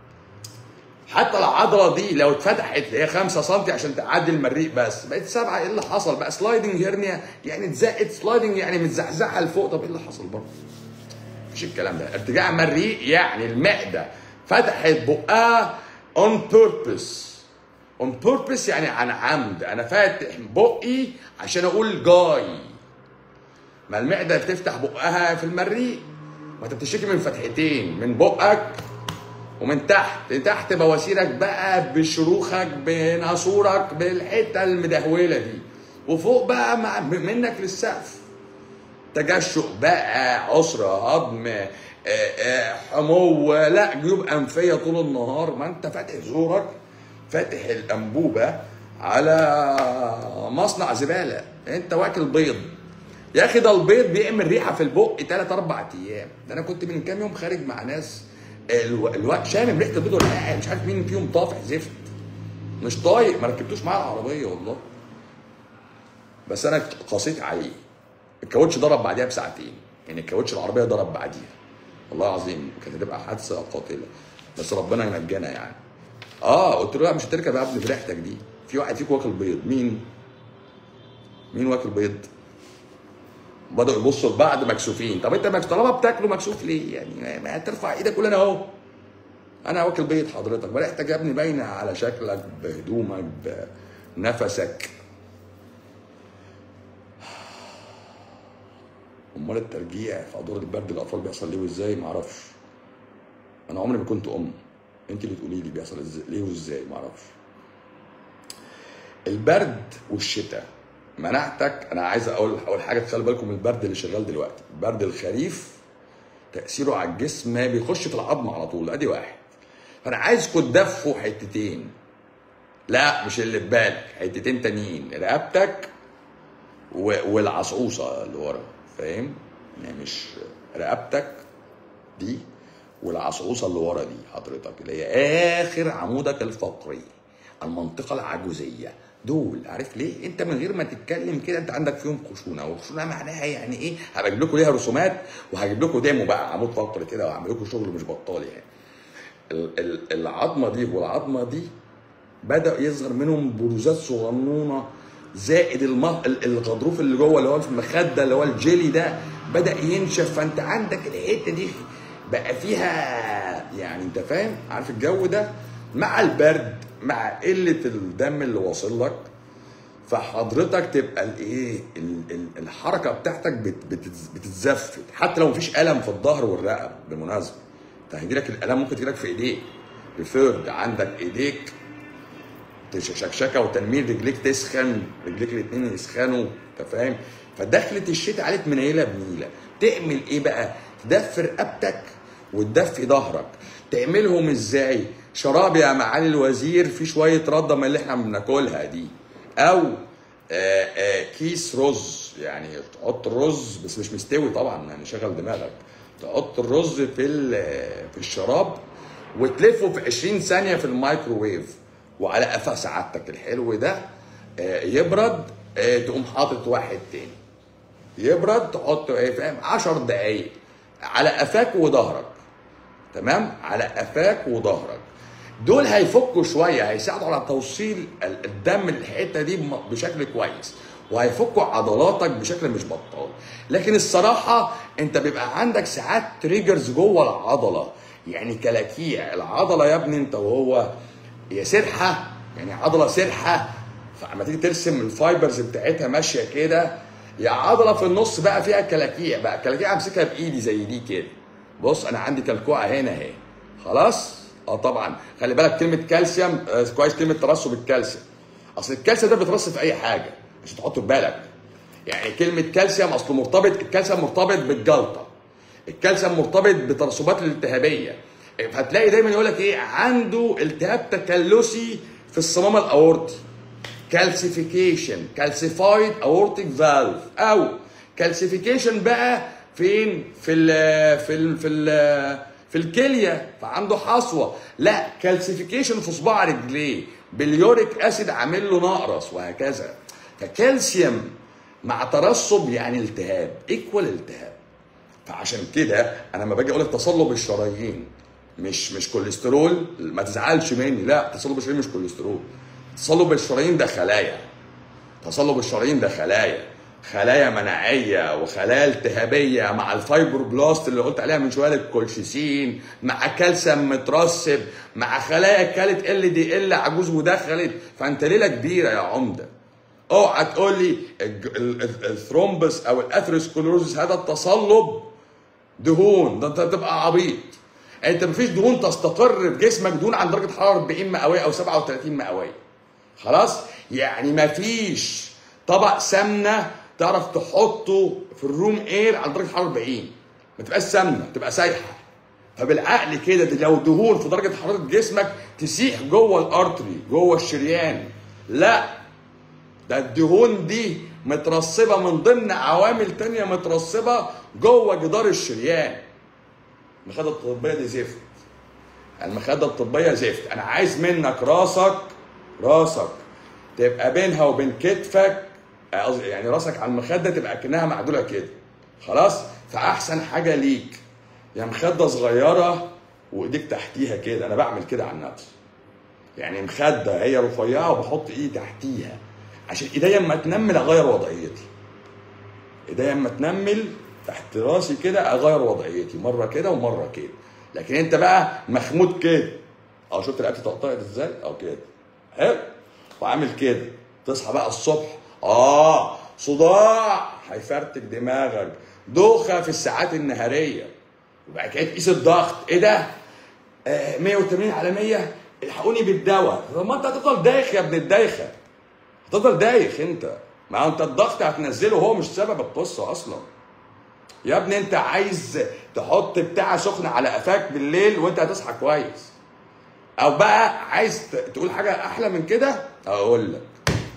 حتى العضله دي لو اتفتحت هي 5 سم عشان تعدي المريء بس بقت سبعه ايه اللي حصل بقى سلايدنج هيرنيا يعني اتزقت سلايدنج يعني متزحزحه لفوق طب ايه اللي حصل برضه؟ مفيش الكلام ده ارتجاع مريء يعني المعده فتحت بقها اون بيربس اون بيربس يعني عن عمد انا فاتح بقي عشان اقول جاي ما المعده بتفتح بقها في المريء ما انت بتشتكي من فتحتين من بقك ومن تحت من تحت بواسيرك بقى بشروخك بناسورك بالحته المدهوله دي وفوق بقى مع منك للسقف تجشؤ بقى عسر هضم آه، آه، حمو لا جيوب انفيه طول النهار ما انت فاتح زورك فاتح الانبوبه على مصنع زباله انت واكل بيض يا اخي ده البيض بيعمل ريحه في البق 3 4 ايام ده انا كنت من كام يوم خارج مع ناس الو... الو... شامم ريحه البيض ولا قاعد مش عارف مين فيهم طافح زفت مش طايق ما ركبتوش معايا العربيه والله بس انا قصيت عليه الكاوتش ضرب بعديها بساعتين يعني الكاوتش العربيه ضرب بعديها والله العظيم كانت هتبقى حادثه قاتله بس ربنا ينجانا يعني اه قلت له لا مش هتركب يا ابني بريحتك دي في واحد فيكم واكل بيض مين مين واكل بيض بدأوا يبصوا لبعض مكسوفين طب انت مكسوف طالما بتاكله مكسوف ليه يعني ما ترفع ايدك قول انا اهو انا واكل بيض حضرتك بريحتك يا ابني باينه على شكلك بهدومك بنفسك امال الترجيع في ادوار البرد الاطفال بيحصل ليه وازاي ما اعرفش انا عمري ما كنت ام انت اللي تقولي لي بيحصل ازاي ليه وازاي ما اعرفش البرد والشتاء مناعتك انا عايز اقول اول حاجه تخلي بالكم من البرد اللي شغال دلوقتي برد الخريف تاثيره على الجسم ما بيخش في العظم على طول ادي واحد فانا عايزكم تدفوا حتتين لا مش اللي في بالك حتتين تانيين رقبتك و- والعصعوصه اللي ورا فاهم يعني مش رقبتك دي والعصعوصه اللي ورا دي حضرتك اللي هي اخر عمودك الفقري المنطقه العجوزيه دول عارف ليه انت من غير ما تتكلم كده انت عندك فيهم خشونه والخشونه معناها يعني ايه هبقى اجيب لكم ليها رسومات وهجيب لكم ديمو بقى عمود فقري كده وهعمل لكم شغل مش بطال يعني ال- ال- العظمه دي والعظمه دي بدا يظهر منهم بروزات صغنونه زائد الم... ال- الغضروف اللي جوه اللي هو في المخده اللي هو الجيلي ده بدا ينشف فانت عندك الحته دي بقى فيها يعني انت فاهم عارف الجو ده مع البرد مع قله الدم اللي واصل لك فحضرتك تبقى الايه ال- ال- الحركه بتاعتك بت- بتتز- بتتزفت حتى لو مفيش الم في الظهر والرقبه بالمناسبه انت هيجيلك الالم ممكن تجيلك في ايديك ريفيرد عندك ايديك شكشكه وتنميل رجليك تسخن رجليك الاثنين يسخنوا انت فاهم فدخلت الشتاء عليك منيله بنيله تعمل ايه بقى تدفي رقبتك وتدفي ظهرك تعملهم ازاي شراب يا معالي الوزير في شويه رده من اللي احنا بناكلها دي او آه، آه، كيس رز يعني تحط الرز بس مش مستوي طبعا يعني شغل دماغك تحط الرز في ال- في الشراب وتلفه في 20 ثانيه في الميكروويف وعلى قفا سعادتك الحلو ده آه، يبرد آه، تقوم حاطط واحد تاني يبرد تحط ايه فاهم 10 دقايق على قفاك وظهرك تمام على قفاك وظهرك دول هيفكوا شويه هيساعدوا على توصيل ال- الدم للحته دي بم- بشكل كويس وهيفكوا عضلاتك بشكل مش بطال لكن الصراحه انت بيبقى عندك ساعات تريجرز جوه العضله يعني كلاكيع العضله يا ابني انت وهو هي سرحه يعني عضله سرحه فلما تيجي ترسم الفايبرز بتاعتها ماشيه كده يا عضله في النص بقى فيها كلاكيع بقى كلاكيع امسكها بايدي زي دي كده بص انا عندي كلكوعه هنا اهي خلاص اه طبعا خلي بالك كلمه كالسيوم آه كويس كلمه ترسب الكالسيوم اصل الكالسيوم ده بيترسب في اي حاجه عشان تحطه في بالك يعني كلمه كالسيوم اصله مرتبط الكالسيوم مرتبط بالجلطه الكالسيوم مرتبط بترسبات الالتهابيه فهتلاقي دايما يقول لك ايه عنده التهاب تكلسي في الصمام الاورطي كالسيفيكيشن كالسيفايد اورتيك فالف او كالسيفيكيشن بقى فين في ال في ال في ال في الكليه فعنده حصوه لا كالسيفيكيشن في صباع رجليه باليوريك اسيد عامل له نقرس وهكذا فكالسيوم مع ترسب يعني التهاب ايكوال التهاب فعشان كده انا لما باجي اقول لك تصلب الشرايين مش مش كوليسترول ما تزعلش مني لا تصلب الشرايين مش كوليسترول تصلب الشرايين ده خلايا تصلب الشرايين ده خلايا خلايا مناعيه وخلايا التهابيه مع الفايبروبلاست اللي قلت عليها من شويه الكولشيسين مع كالسيوم مترسب مع خلايا كالت ال دي ال عجوز ودخلت فانت ليله كبيره يا عمده اوعى تقول لي الج- ال- ال- الثرومبس او الاثيروسكلروزس هذا التصلب دهون ده انت تبقى عبيط انت مفيش دهون تستقر في جسمك دهون عند درجه حراره 40 مئويه او 37 مئويه خلاص يعني مفيش طبق سمنه تعرف تحطه في الروم اير على درجه حراره 40 ما تبقاش سمنه تبقى سايحه فبالعقل كده دي لو دهون في درجه حراره جسمك تسيح جوه الارتري جوه الشريان لا ده الدهون دي مترسبة من ضمن عوامل تانية مترسبة جوه جدار الشريان المخدة الطبية دي زفت المخدة الطبية زفت أنا عايز منك راسك راسك تبقى بينها وبين كتفك قصدي يعني راسك على المخدة تبقى كأنها معدولة كده خلاص فأحسن حاجة ليك يا مخدة صغيرة وإيديك تحتيها كده أنا بعمل كده عن نفسي يعني مخده هي رفيعه وبحط ايدي تحتيها عشان ايديا اما تنمل اغير وضعيتي ايديا اما تنمل تحت راسي كده اغير وضعيتي مره كده ومره كده لكن انت بقى مخمود كده اه شفت رقبتي تقطعت ازاي اه كده حلو وعامل كده تصحى بقى الصبح اه صداع هيفرتك دماغك دوخه في الساعات النهاريه وبعد كده تقيس الضغط ايه ده؟ آه 180 على 100 الحقوني بالدواء طب ما انت هتفضل دايخ يا ابن الدايخه هتفضل دايخ انت ما هو انت الضغط هتنزله هو مش سبب القصه اصلا يا ابني انت عايز تحط بتاع سخنه على قفاك بالليل وانت هتصحى كويس او بقى عايز ت- تقول حاجه احلى من كده اقول لك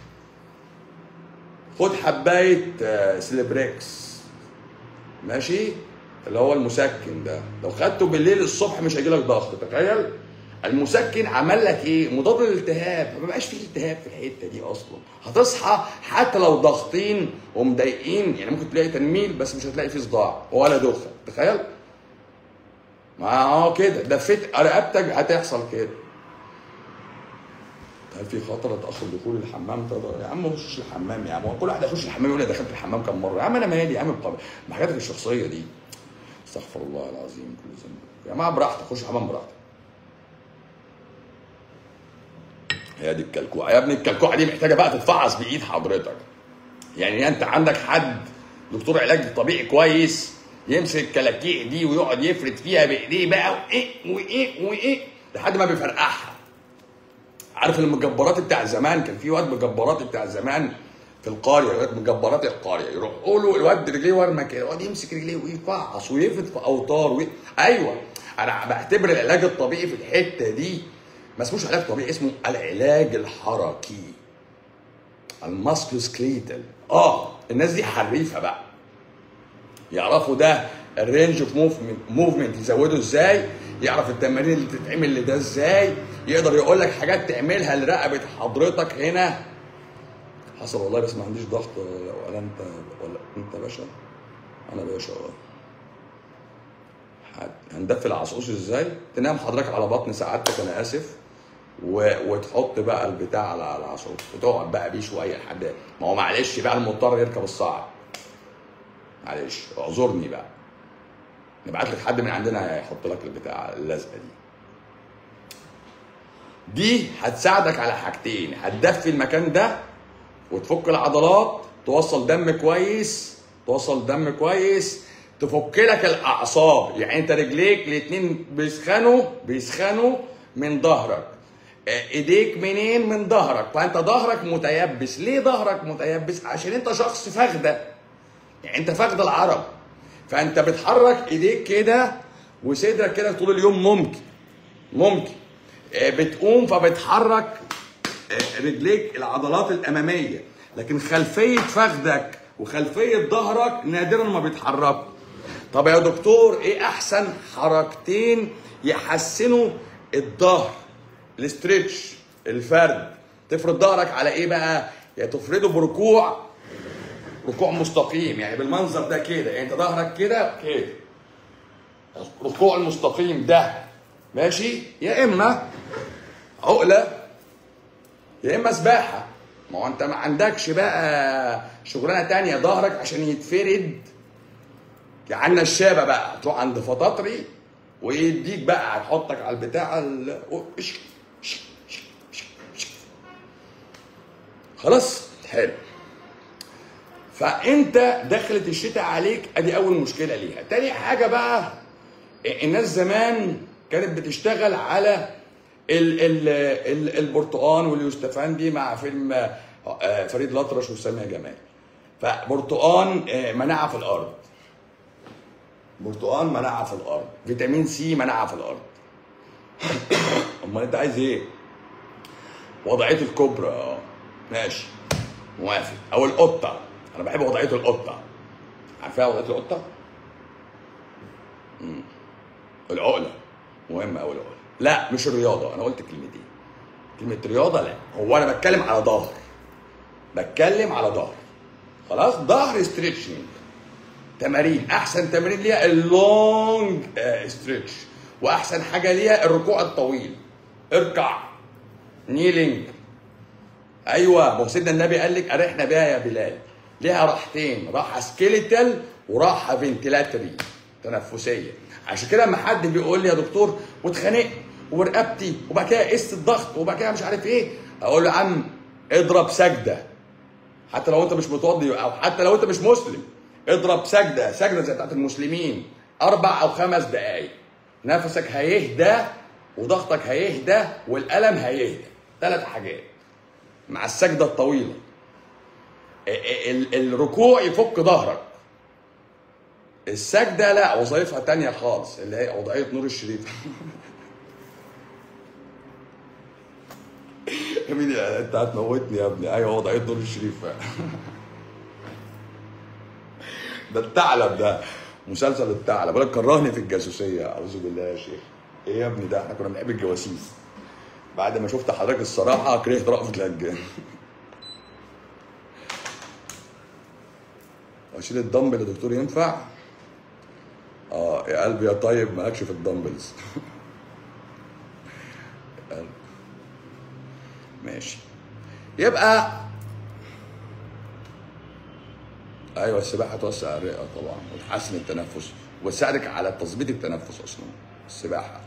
خد حبايه آه، سليبريكس ماشي اللي هو المسكن ده لو خدته بالليل الصبح مش هيجيلك ضغط تخيل المسكن عمل لك ايه مضاد للالتهاب ما بقاش فيه التهاب في الحته دي اصلا هتصحى حتى لو ضاغطين ومضايقين يعني ممكن تلاقي تنميل بس مش هتلاقي فيه صداع ولا دوخه تخيل ما هو كده دفيت رقبتك هتحصل كده هل في خطر اتاخر دخول الحمام تقدر يا عم ما تخش الحمام يا عم هو كل واحد يخش الحمام يقول لي دخلت الحمام كم مره يا عم انا مالي يا عم بقى- بحاجاتك الشخصيه دي استغفر الله العظيم كل ذنب يا جماعه براحتك خش الحمام براحتك هي دي الكلكوعه يا ابني الكلكوعه دي محتاجه بقى تتفعص بايد حضرتك يعني انت عندك حد دكتور علاج طبيعي كويس يمسك الكلاكيع دي ويقعد يفرد فيها بايديه بقى وايه وايه وايه لحد ما بيفرقعها عارف المجبرات بتاع زمان كان في واد مجبرات بتاع زمان في القريه الواد مجبرات القريه يروح له الواد رجليه ورمه كده يقعد يمسك رجليه ويفعص ويفرد في اوتار وي... ايوه انا بعتبر العلاج الطبيعي في الحته دي ما اسموش علاج طبيعي اسمه العلاج الحركي الماسكوسكليتال اه الناس دي حريفه بقى يعرفوا ده الرينج اوف موفمنت موفمنت يزودوا ازاي يعرف التمارين اللي بتتعمل لده ازاي يقدر يقول لك حاجات تعملها لرقبه حضرتك هنا حصل والله بس ما عنديش ضغط ولا انت ولا انت باشا انا باشا اه هت- هندفي العصعوص ازاي تنام حضرتك على بطن سعادتك انا اسف و... وتحط بقى البتاع على العصعوص وتقعد بقى بيه شويه لحد ما هو معلش بقى المضطر يركب الصعب معلش اعذرني بقى نبعت لك حد من عندنا يحط لك البتاع اللزقه دي دي هتساعدك على حاجتين هتدفي المكان ده وتفك العضلات توصل دم كويس توصل دم كويس تفك لك الاعصاب يعني انت رجليك الاتنين بيسخنوا بيسخنوا من ظهرك آه، ايديك منين من ظهرك فانت ظهرك متيبس ليه ظهرك متيبس عشان انت شخص فخده يعني انت فخد العرب فانت بتحرك ايديك كده وصدرك كده طول اليوم ممكن ممكن آه، بتقوم فبتحرك آه، رجليك العضلات الاماميه لكن خلفيه فخدك وخلفيه ظهرك نادرا ما بيتحركوا طب يا دكتور ايه احسن حركتين يحسنوا الظهر الاسترتش الفرد تفرد ظهرك على ايه بقى يا تفرده بركوع ركوع مستقيم يعني بالمنظر ده كده يعني انت ظهرك كده كده الركوع المستقيم ده ماشي يا اما عقله يا اما سباحه ما هو انت ما عندكش بقى شغلانه تانية ظهرك عشان يتفرد يعني الشابه بقى تروح عند فطاطري ويديك بقى هتحطك على البتاع ال... إش- إش- إش- إش- إش. خلاص حلو فانت دخلت الشتاء عليك ادي اول مشكله ليها تاني حاجه بقى الناس زمان كانت بتشتغل على ال ال ال البرتقان واليوستفندي مع فيلم آه، فريد الأطرش وسامية جمال فبرتقان آه، مناعة في الأرض برتقان مناعة في الأرض فيتامين سي مناعة في الأرض أمال أنت عايز إيه؟ وضعية الكبرى اه ماشي موافق أو القطة أنا بحب وضعية القطة عارفها وضعية القطة؟ مم. العقلة مهمة أوي العقلة لا مش الرياضة أنا قلت كلمتين كلمة رياضة لا هو أنا بتكلم على ظهر بتكلم على ظهر خلاص ظهر ستريتشنج تمارين احسن تمرين ليها اللونج ستريتش واحسن حاجه ليها الركوع الطويل اركع نيلينج ايوه ما هو سيدنا النبي قال لك ارحنا بيها يا بلال ليها راحتين راحه سكيليتال وراحه فنتيلاتري تنفسيه عشان كده لما حد بيقول لي يا دكتور واتخانقت ورقبتي وبعد كده قست الضغط وبعد كده مش عارف ايه اقول له يا عم اضرب سجده حتى لو انت مش متوضي او حتى لو انت مش مسلم اضرب سجده سجده زي بتاعت المسلمين اربع او خمس دقائق نفسك هيهدى وضغطك هيهدى والالم هيهدى ثلاث حاجات مع السجده الطويله ال- ال- الركوع يفك ظهرك السجده لا وظائفها تانية خالص اللي هي وضعيه نور الشريف يا مين يا- انت هتموتني يا ابني ايوه وضعيه نور الشريف ده الثعلب ده مسلسل الثعلب بقول لك كرهني في الجاسوسيه اعوذ بالله يا شيخ ايه يا ابني ده احنا كنا بنحب الجواسيس بعد ما شفت حضرتك الصراحه كرهت رأفت الهجان اشيل الدمبل يا دكتور ينفع؟ اه يا قلبي يا طيب مالكش في الدمبلز قلب. ماشي يبقى ايوه السباحه توسع الرئه طبعا وتحسن التنفس وتساعدك على تظبيط التنفس اصلا السباحه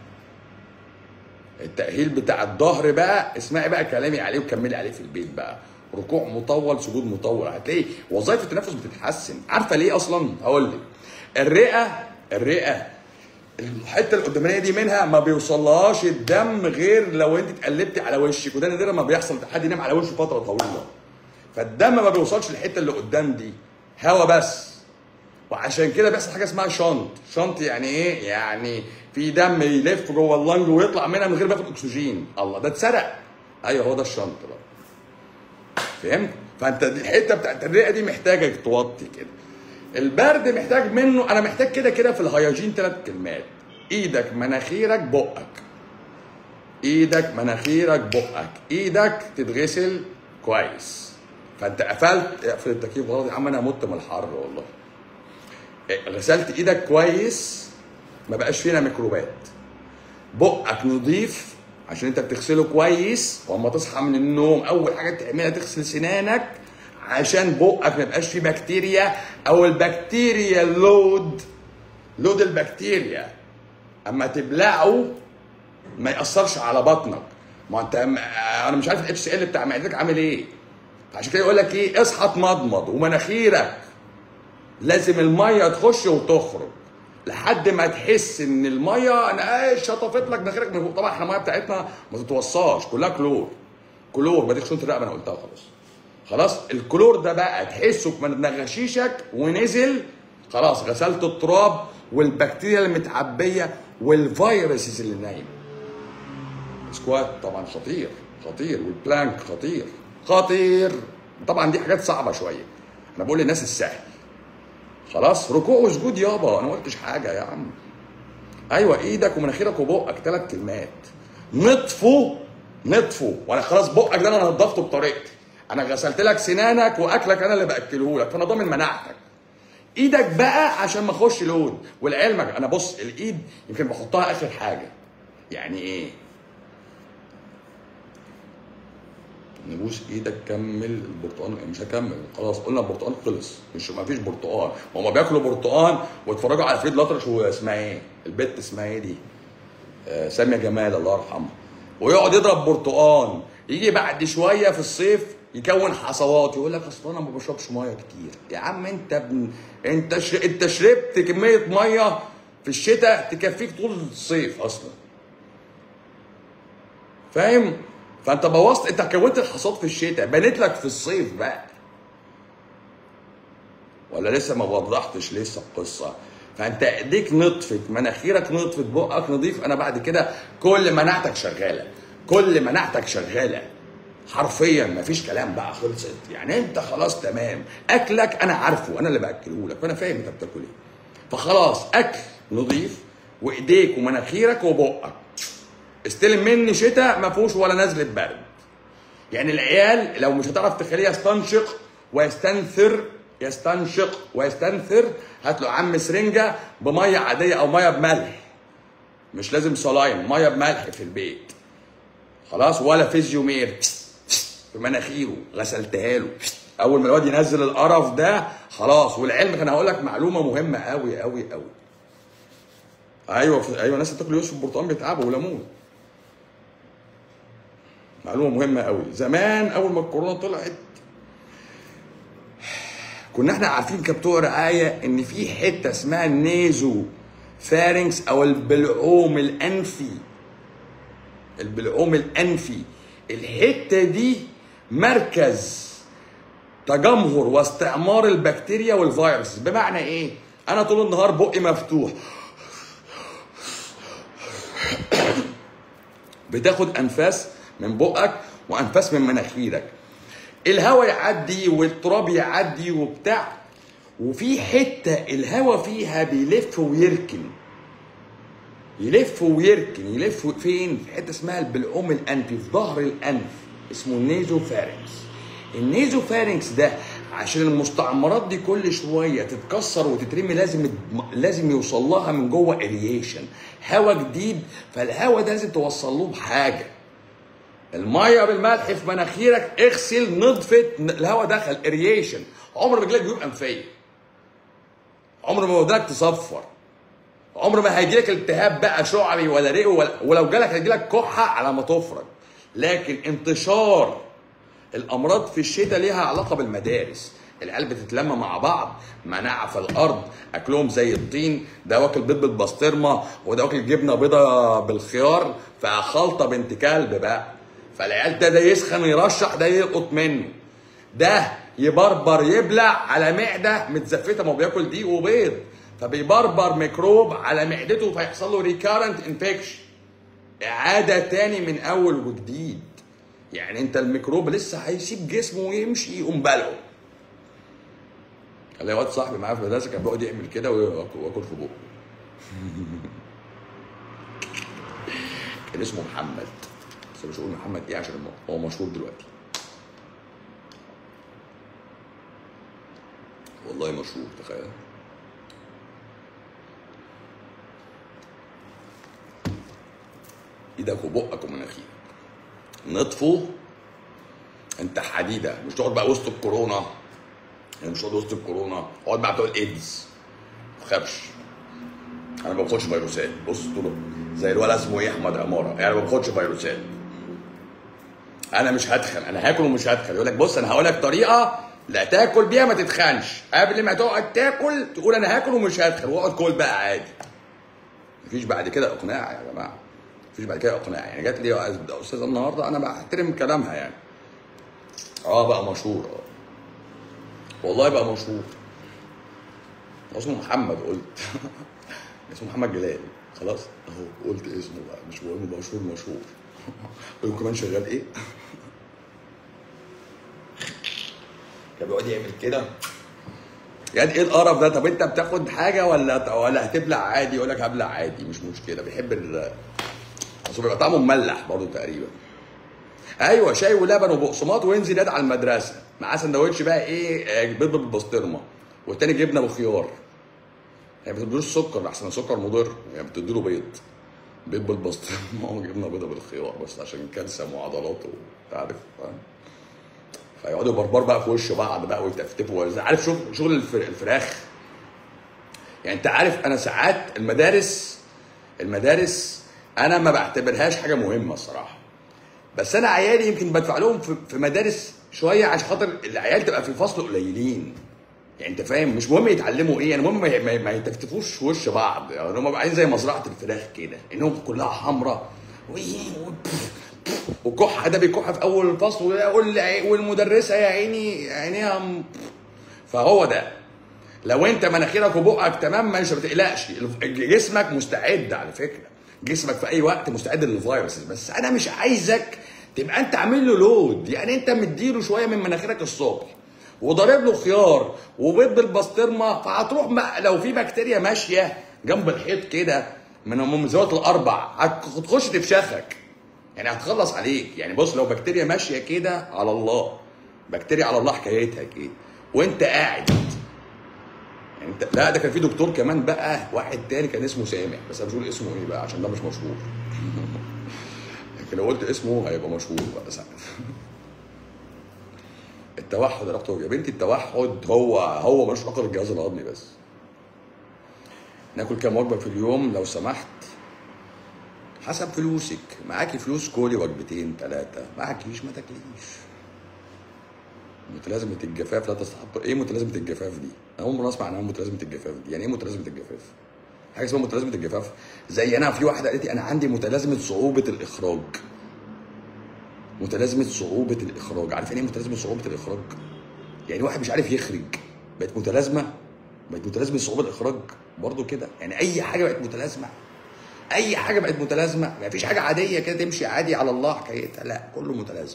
التأهيل بتاع الظهر بقى اسمعي بقى كلامي عليه وكملي عليه في البيت بقى ركوع مطول سجود مطول هتلاقي وظائف التنفس بتتحسن عارفه ليه اصلا هقول لك الرئه الرئه الحته القدامانيه دي منها ما بيوصلهاش الدم غير لو انت اتقلبتي على وشك وده نادرا ما بيحصل حد ينام على وشه فتره طويله فالدم ما بيوصلش للحته اللي قدام دي هوا بس وعشان كده بيحصل حاجه اسمها شنط شنط يعني ايه يعني في دم يلف جوه اللنج ويطلع منها من غير ما ياخد اكسجين الله ده اتسرق ايوه هو ده الشنط بقى فهمت فانت دي الحته بتاعت الرئه دي محتاجه توطي كده البرد محتاج منه انا محتاج كده كده في الهياجين ثلاث كلمات ايدك مناخيرك بقك ايدك مناخيرك بقك ايدك تتغسل كويس فانت قفلت اقفل التكييف غلط يا عم انا مت من الحر والله غسلت ايدك كويس ما بقاش فينا ميكروبات بقك نظيف عشان انت بتغسله كويس واما تصحى من النوم اول حاجه تعملها تغسل سنانك عشان بقك ما يبقاش فيه بكتيريا او البكتيريا اللود لود البكتيريا اما تبلعه ما ياثرش على بطنك ما انت انا مش عارف الاتش سي ال بتاع معدتك عامل ايه عشان كده يقول لك ايه اصحى اتمضمض ومناخيرك لازم الميه تخش وتخرج لحد ما تحس ان الميه انا ايه شطفت لك مناخيرك من فوق طبعا احنا الميه بتاعتنا ما تتوصاش كلها كلور كلور ما دي خشونه الرقبه انا قلتها خلاص خلاص الكلور ده بقى تحسه من غشيشك ونزل خلاص غسلت التراب والبكتيريا المتعبيه والفيروسز اللي نايم سكوات طبعا خطير خطير والبلانك خطير خطير طبعا دي حاجات صعبه شويه انا بقول للناس السهل خلاص ركوع وسجود يابا انا ما قلتش حاجه يا عم ايوه ايدك ومناخيرك وبقك ثلاث كلمات نطفوا نطفوا وانا خلاص بقك ده انا نضفته بطريقتي انا غسلت لك سنانك واكلك انا اللي باكله لك فانا ضامن مناعتك ايدك بقى عشان ما اخش لود ولعلمك انا بص الايد يمكن بحطها اخر حاجه يعني ايه نبوس ايدك كمل البرتقال مش هكمل خلاص قلنا البرتقال خلص مش ما فيش برتقال هما بياكلوا برتقال ويتفرجوا على فريد الأطرش واسمها ايه البت اسمها ايه دي آه ساميه جمال الله يرحمها ويقعد يضرب برتقال يجي بعد شويه في الصيف يكون حصوات يقول لك اصل انا ما بشربش ميه كتير يا عم انت ابن انت ش... انت شربت كميه ميه في الشتاء تكفيك طول الصيف اصلا فاهم فانت بوظت انت كونت الحصاد في الشتاء بنيت لك في الصيف بقى ولا لسه ما وضحتش لسه القصه فانت ايديك نطفت مناخيرك نطفت بقك نضيف انا بعد كده كل مناعتك شغاله كل مناعتك شغاله حرفيا مفيش كلام بقى خلصت يعني انت خلاص تمام اكلك انا عارفه انا اللي باكله لك فانا فاهم انت بتاكل ايه فخلاص اكل نضيف وايديك ومناخيرك وبقك استلم مني شتاء ما فيهوش ولا نزله برد يعني العيال لو مش هتعرف تخليه يستنشق ويستنثر يستنشق ويستنثر هات له عم سرنجه بميه عاديه او ميه بملح مش لازم صلايم ميه بملح في البيت خلاص ولا فيزيومير في مناخيره غسلتها له اول ما الواد ينزل القرف ده خلاص والعلم كان هقول لك معلومه مهمه قوي قوي قوي ايوه في... ايوه الناس بتاكل يوسف البرتقال بيتعبوا وليمون معلومه مهمه قوي زمان اول ما الكورونا طلعت كنا احنا عارفين كبتوع رعايه ان في حته اسمها النيزو فارنكس او البلعوم الانفي البلعوم الانفي الحته دي مركز تجمهر واستعمار البكتيريا والفيروس بمعنى ايه انا طول النهار بقي مفتوح بتاخد انفاس من بقك وانفاس من مناخيرك الهواء يعدي والتراب يعدي وبتاع وفي حته الهواء فيها بيلف ويركن يلف ويركن يلف فين في حته اسمها البلعوم الانفي في ظهر الانف اسمه النيزو فارنكس النيزو فارنكس ده عشان المستعمرات دي كل شويه تتكسر وتترمي لازم لازم يوصل لها من جوه اريشن هواء جديد فالهواء ده لازم توصل له بحاجه الميه بالملح في مناخيرك اغسل نضفت الهواء دخل اريشن عمر رجلك بيبقى انفيه عمر ما ودنك تصفر عمر ما هيجي لك التهاب بقى شعبي ولا رئوي ولا ولو جالك هيجي لك كحه على ما تفرج لكن انتشار الامراض في الشتاء ليها علاقه بالمدارس العيال بتتلم مع بعض مناعه في الارض اكلهم زي الطين ده واكل بيض بالبسطرمه وده واكل جبنه بيضه بالخيار فخلطه بنت كلب بقى فالعيال ده ده يسخن ويرشح ده يلقط منه ده يبربر يبلع على معده متزفته ما هو بياكل دقيق وبيض فبيبربر ميكروب على معدته فيحصل له ريكارنت انفكشن اعاده تاني من اول وجديد يعني انت الميكروب لسه هيسيب جسمه ويمشي يقوم بلعه كان ليا واد صاحبي معايا في المدرسه كان بيقعد يعمل كده وياكل في بقه كان اسمه محمد بس مش هقول محمد ايه عشان هو مشهور دلوقتي والله مشهور تخيل ايدك وبقك ومناخيرك نطفه انت حديده مش تقعد بقى وسط الكورونا يعني مش تقعد وسط الكورونا اقعد مع بتوع الايدز ما تخافش انا ما باخدش فيروسات بص طول زي الولد اسمه ايه احمد عماره يعني ما باخدش فيروسات انا مش هتخن انا هاكل ومش هتخن يقول لك بص انا هقول لك طريقه لا تاكل بيها ما تتخنش قبل ما تقعد تاكل تقول انا هاكل ومش هتخن واقعد كل بقى عادي مفيش بعد كده اقناع يا جماعه مفيش بعد كده اقناع يعني جات لي استاذه النهارده انا بحترم كلامها يعني اه بقى مشهور اه والله بقى مشهور اسمه محمد قلت اسمه محمد جلال خلاص اهو قلت اسمه بقى مش مهم مشهور مشهور قلت كمان شغال ايه كان بيقعد يعمل كده يعني ايه القرف ده طب انت بتاخد حاجه ولا ولا هتبلع عادي يقول لك هبلع عادي مش مشكله بيحب ال بس بيبقى طعمه مملح برضه تقريبا ايوه شاي ولبن وبقسماط وينزل يد على المدرسه معاه سندوتش بقى ايه بيض بالبسطرمه والتاني جبنه وخيار يعني ما بتديلوش سكر احسن السكر مضر يعني بتديله بيض بيض بالبسطرمه وجبنه بيضه بالخيار بس عشان كالسيوم وعضلاته انت عارف فاهم فيقعدوا بربر بقى في وش بعض بقى ويتفتفوا عارف شغل شغل الفراخ يعني انت عارف انا ساعات المدارس المدارس انا ما بعتبرهاش حاجه مهمه الصراحه بس انا عيالي يمكن بدفع لهم في مدارس شويه عشان خاطر العيال تبقى في الفصل قليلين يعني انت فاهم مش مهم يتعلموا ايه يعني المهم ما, ما يتفتفوش في وش بعض يعني هم عايزين زي مزرعه الفراخ كده انهم كلها حمراء وكحه ده بيكح في اول الفصل والمدرسه يا عيني عينيها فهو ده لو انت مناخيرك وبقك تمام ماشي ما تقلقش جسمك مستعد على فكره جسمك في اي وقت مستعد للفيروس بس انا مش عايزك تبقى انت عامل له لود يعني انت مديله شويه من مناخيرك الصبح وضارب له خيار وبيض بالبسطرمه فهتروح لو في بكتيريا ماشيه جنب الحيط كده من المميزات الاربع هتخش تفشخك يعني هتخلص عليك يعني بص لو بكتيريا ماشيه كده على الله بكتيريا على الله حكايتها كده وانت قاعد يعني انت لا ده كان في دكتور كمان بقى واحد تاني كان اسمه سامح بس انا مش هقول اسمه ايه بقى عشان ده مش مشهور لكن لو قلت اسمه هيبقى مشهور بقى ساعتها التوحد يا دكتور يا بنتي التوحد هو هو ملوش علاقه بالجهاز الهضمي بس ناكل كام وجبه في اليوم لو سمحت حسب فلوسك معاكي فلوس كولي وجبتين ثلاثه معاكيش ما تاكليش متلازمه الجفاف لا تستحق ايه متلازمه الجفاف دي؟ انا اول مره اسمع عنها متلازمه الجفاف دي يعني ايه متلازمه الجفاف؟ حاجه اسمها متلازمه الجفاف زي انا في واحده قالت لي انا عندي متلازمه صعوبه الاخراج متلازمه صعوبه الاخراج عارف يعني ايه متلازمه صعوبه الاخراج يعني واحد مش عارف يخرج بقت متلازمه بقت متلازمه صعوبه الاخراج برضو كده يعني اي حاجه بقت متلازمه اي حاجه بقت متلازمه ما فيش حاجه عاديه كده تمشي عادي على الله حكايتها لا كله متلازمه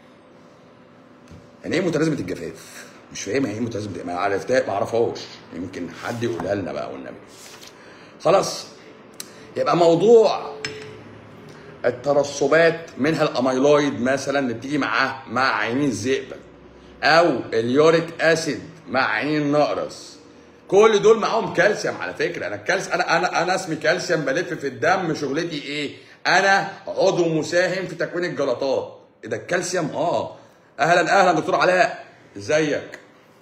يعني ايه متلازمه الجفاف مش فاهمها ايه متلازمه ما عرفتها ما اعرفهاش يمكن حد يقولها لنا بقى والنبي خلاص يبقى موضوع الترسبات منها الاميلويد مثلا اللي بتيجي مع مع عينين الذئب او اليوريك اسيد مع عينين النقرس كل دول معاهم كالسيوم على فكره انا الكالسيوم انا انا انا اسمي كالسيوم بلف في الدم شغلتي ايه؟ انا عضو مساهم في تكوين الجلطات ايه ده الكالسيوم اه اهلا اهلا دكتور علاء ازيك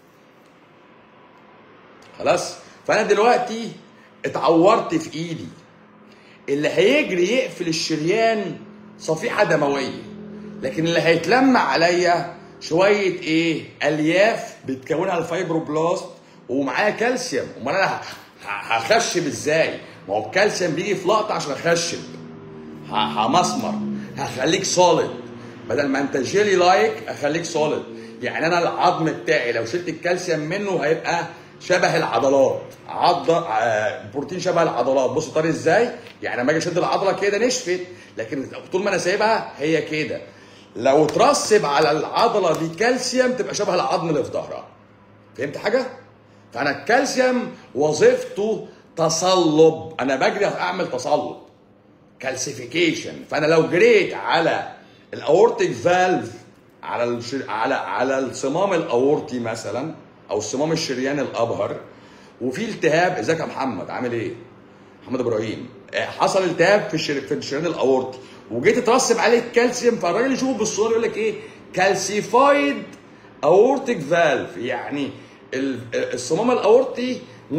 خلاص فانا دلوقتي اتعورت في ايدي اللي هيجري يقفل الشريان صفيحه دمويه لكن اللي هيتلم عليا شويه ايه الياف بتكونها الفايبروبلاست ومعايا كالسيوم امال انا ه- ه- هخشب ازاي ما هو الكالسيوم بيجي في لقطه عشان اخشب ه- همسمر هخليك سوليد بدل ما انت جيلي لايك اخليك سوليد يعني انا العظم بتاعي لو شلت الكالسيوم منه هيبقى شبه العضلات عضة آه، بروتين شبه العضلات بص طاري ازاي يعني لما اجي اشد العضله كده نشفت لكن طول ما انا سايبها هي كده لو ترسب على العضله دي كالسيوم تبقى شبه العظم اللي في ظهرها فهمت حاجه فانا الكالسيوم وظيفته تصلب انا بجري اعمل تصلب كالسيفيكيشن فانا لو جريت على الاورتيك فالف على الشر... على على الصمام الاورطي مثلا او الصمام الشرياني الابهر وفي التهاب ازيك يا محمد عامل ايه؟ محمد ابراهيم آه، حصل التهاب في الشر... في الشريان الاورطي وجيت ترسب عليه الكالسيوم فالراجل يشوفه بالصوره يقول لك ايه؟ كالسيفايد اورتيك فالف يعني ال- الصمام الاورطي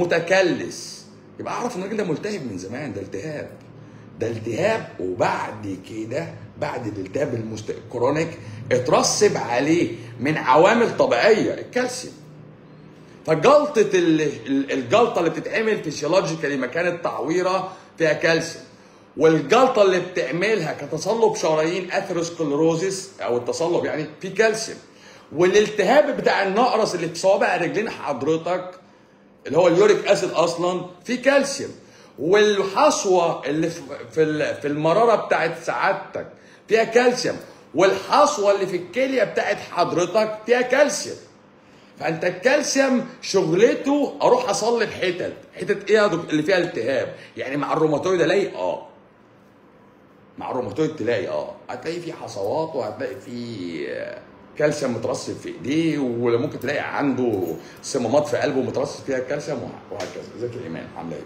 متكلس يبقى اعرف ان الراجل ده ملتهب من زمان ده التهاب ده التهاب وبعد كده بعد الالتهاب المست... الكرونيك اترسب عليه من عوامل طبيعيه الكالسيوم فجلطه ال... ال- الجلطه اللي بتتعمل فيسيولوجيكالي مكان التعويره فيها كالسيوم والجلطه اللي بتعملها كتصلب شرايين اثيروسكلروزيس او التصلب يعني في كالسيوم والالتهاب بتاع النقرس اللي في صوابع رجلين حضرتك اللي هو اليوريك اسيد اصلا فيه كالسيوم والحصوه اللي في في ال- في المراره بتاعت سعادتك فيها كالسيوم والحصوه اللي في الكليه بتاعت حضرتك فيها كالسيوم فانت الكالسيوم شغلته اروح اصلب حتت حتت ايه يا دكتور اللي فيها التهاب يعني مع الروماتويد الاقي اه مع الروماتويد تلاقي اه هتلاقي في حصوات وهتلاقي في آه، كالسيوم مترسب في ايديه وممكن تلاقي عنده صمامات في قلبه مترسب فيها الكالسيوم وه- وهكذا ازيك يا ايمان عامله ايه؟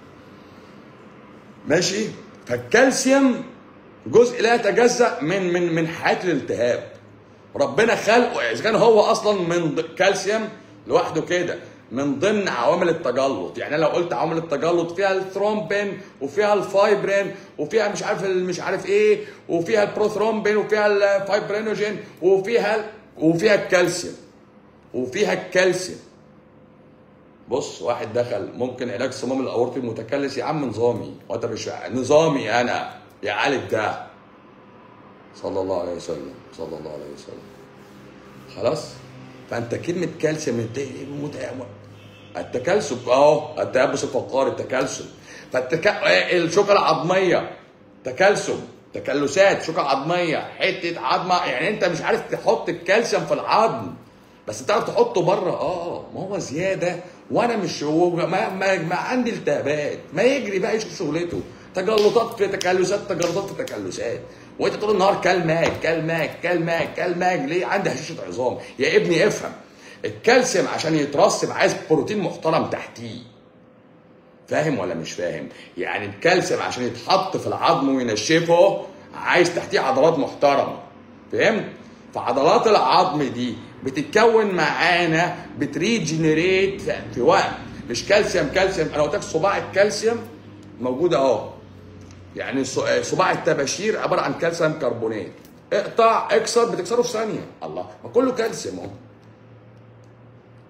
ماشي فالكالسيوم جزء لا يتجزا من من من حياه الالتهاب ربنا خلقه اذا كان هو اصلا من ض- كالسيوم لوحده كده من ضمن عوامل التجلط يعني أنا لو قلت عوامل التجلط فيها الثرومبين وفيها الفايبرين وفيها مش عارف ال- مش عارف ايه وفيها البروثرومبين وفيها الفايبرينوجين وفيها ال- وفيها الكالسيوم وفيها الكالسيوم بص واحد دخل ممكن علاج صمام الاورطي المتكلس يا عم نظامي وانت مش نظامي انا يعالج ده صلى الله عليه وسلم صلى الله عليه وسلم خلاص فانت كلمه كالسيوم انت مت- التكلسم اهو التيبس الفقاري التكلسم فالتك... الشوكه العظميه تكلسم تكلسات شوكه عظميه حته عظمه يعني انت مش عارف تحط الكالسيوم في العظم بس تعرف تحطه بره اه ما هو زياده وانا مش هو ما, ما, ما عندي التهابات ما يجري بقى يشوف شغلته تجلطات في تكلسات تجلطات في تكلسات وانت طول النهار كل ماج كل ماج كل ماج كل ماج ليه عندي هشاشه عظام يا ابني افهم الكالسيوم عشان يترسب عايز بروتين محترم تحتيه فاهم ولا مش فاهم يعني الكالسيوم عشان يتحط في العظم وينشفه عايز تحتيه عضلات محترمه فهمت فعضلات العظم دي بتتكون معانا بتريجنريت في- في وقت مش كالسيوم كالسيوم انا قلت لك صباع الكالسيوم موجود اهو يعني ص- صباع الطباشير عباره عن كالسيوم كربونات اقطع اكسر بتكسره في ثانيه الله ما كله كالسيوم اهو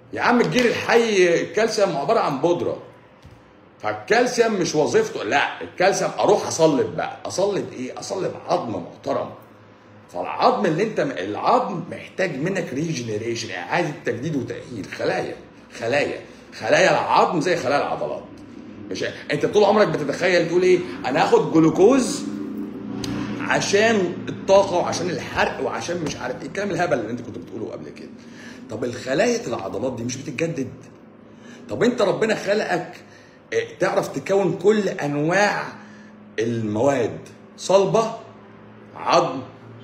يا عم الجير الحي الكالسيوم عباره عن بودره فالكالسيوم مش وظيفته لا الكالسيوم اروح اصلب بقى اصلب ايه اصلب عظم محترم فالعظم اللي انت العظم محتاج منك ريجنريشن اعاده تجديد وتاهيل خلايا خلايا خلايا العظم زي خلايا العضلات مش انت طول عمرك بتتخيل تقول ايه انا هاخد جلوكوز عشان الطاقه وعشان الحرق وعشان مش عارف ايه الكلام الهبل اللي انت كنت بتقوله قبل كده طب الخلايا العضلات دي مش بتتجدد طب انت ربنا خلقك اه، تعرف تكون كل انواع المواد صلبه عظم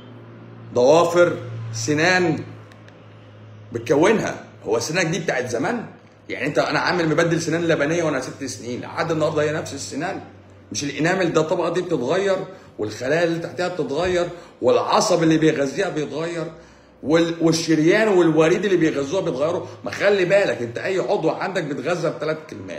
ضوافر سنان بتكونها هو سنانك دي بتاعت زمان يعني انت انا عامل مبدل سنان لبنيه وانا ست سنين لحد النهارده هي نفس السنان مش الانامل ده الطبقه دي بتتغير والخلايا اللي تحتها بتتغير والعصب اللي بيغذيها بيتغير وال- والشريان والوريد اللي بيغذوها بيتغيروا ما خلي بالك انت اي عضو عندك بيتغذى بثلاث كلمات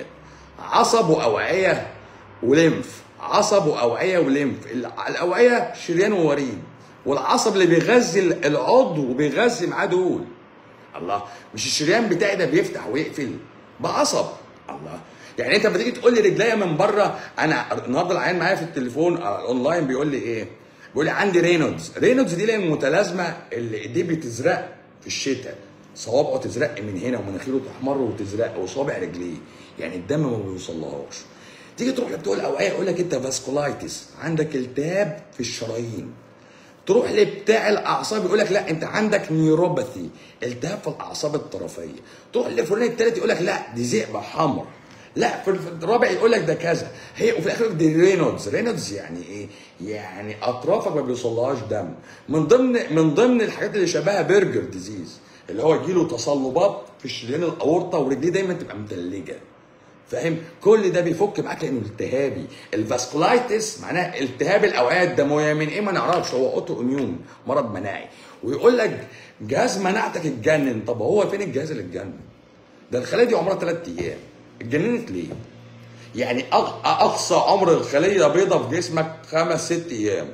عصب واوعيه وليمف عصب واوعيه وليمف الع- الاوعيه شريان ووريد والعصب اللي بيغذي العضو وبيغذي معاه دول الله مش الشريان بتاعي ده بيفتح ويقفل بعصب الله يعني انت لما تيجي تقول لي رجليا من بره انا النهارده العيان معايا في التليفون آه، اونلاين بيقول لي ايه؟ بيقول لي عندي رينولدز، رينولدز دي اللي هي المتلازمه اللي ايديه بتزرق في الشتاء صوابعه تزرق من هنا ومناخيره تحمر وتزرق وصابع رجليه يعني الدم ما بيوصلهاش تيجي تروح لبتوع الاوعيه يقول لك انت فاسكولايتس عندك التهاب في الشرايين تروح لبتاع الاعصاب يقول لك لا انت عندك نيوروباثي التهاب في الاعصاب الطرفيه تروح لفلان التالت يقول لك لا دي ذئبه حمر لا في في الرابع يقول لك ده كذا هي وفي الاخر دي رينولدز رينولدز يعني ايه يعني اطرافك ما بيوصلهاش دم من ضمن من ضمن الحاجات اللي شبهها برجر ديزيز اللي هو يجيله تصلبات في الشريان الاورطه ورجليه دايما تبقى متلجه فاهم كل ده بيفك معاك لانه التهابي الفاسكولايتس معناها التهاب الاوعيه الدمويه من ايه ما نعرفش هو اوتو اميون مرض مناعي ويقول لك جهاز مناعتك اتجنن طب هو فين الجهاز اللي اتجنن ده الخلايا دي عمرها ثلاث ايام اتجننت ليه يعني أق- اقصى عمر الخليه بيضه في جسمك خمس ست ايام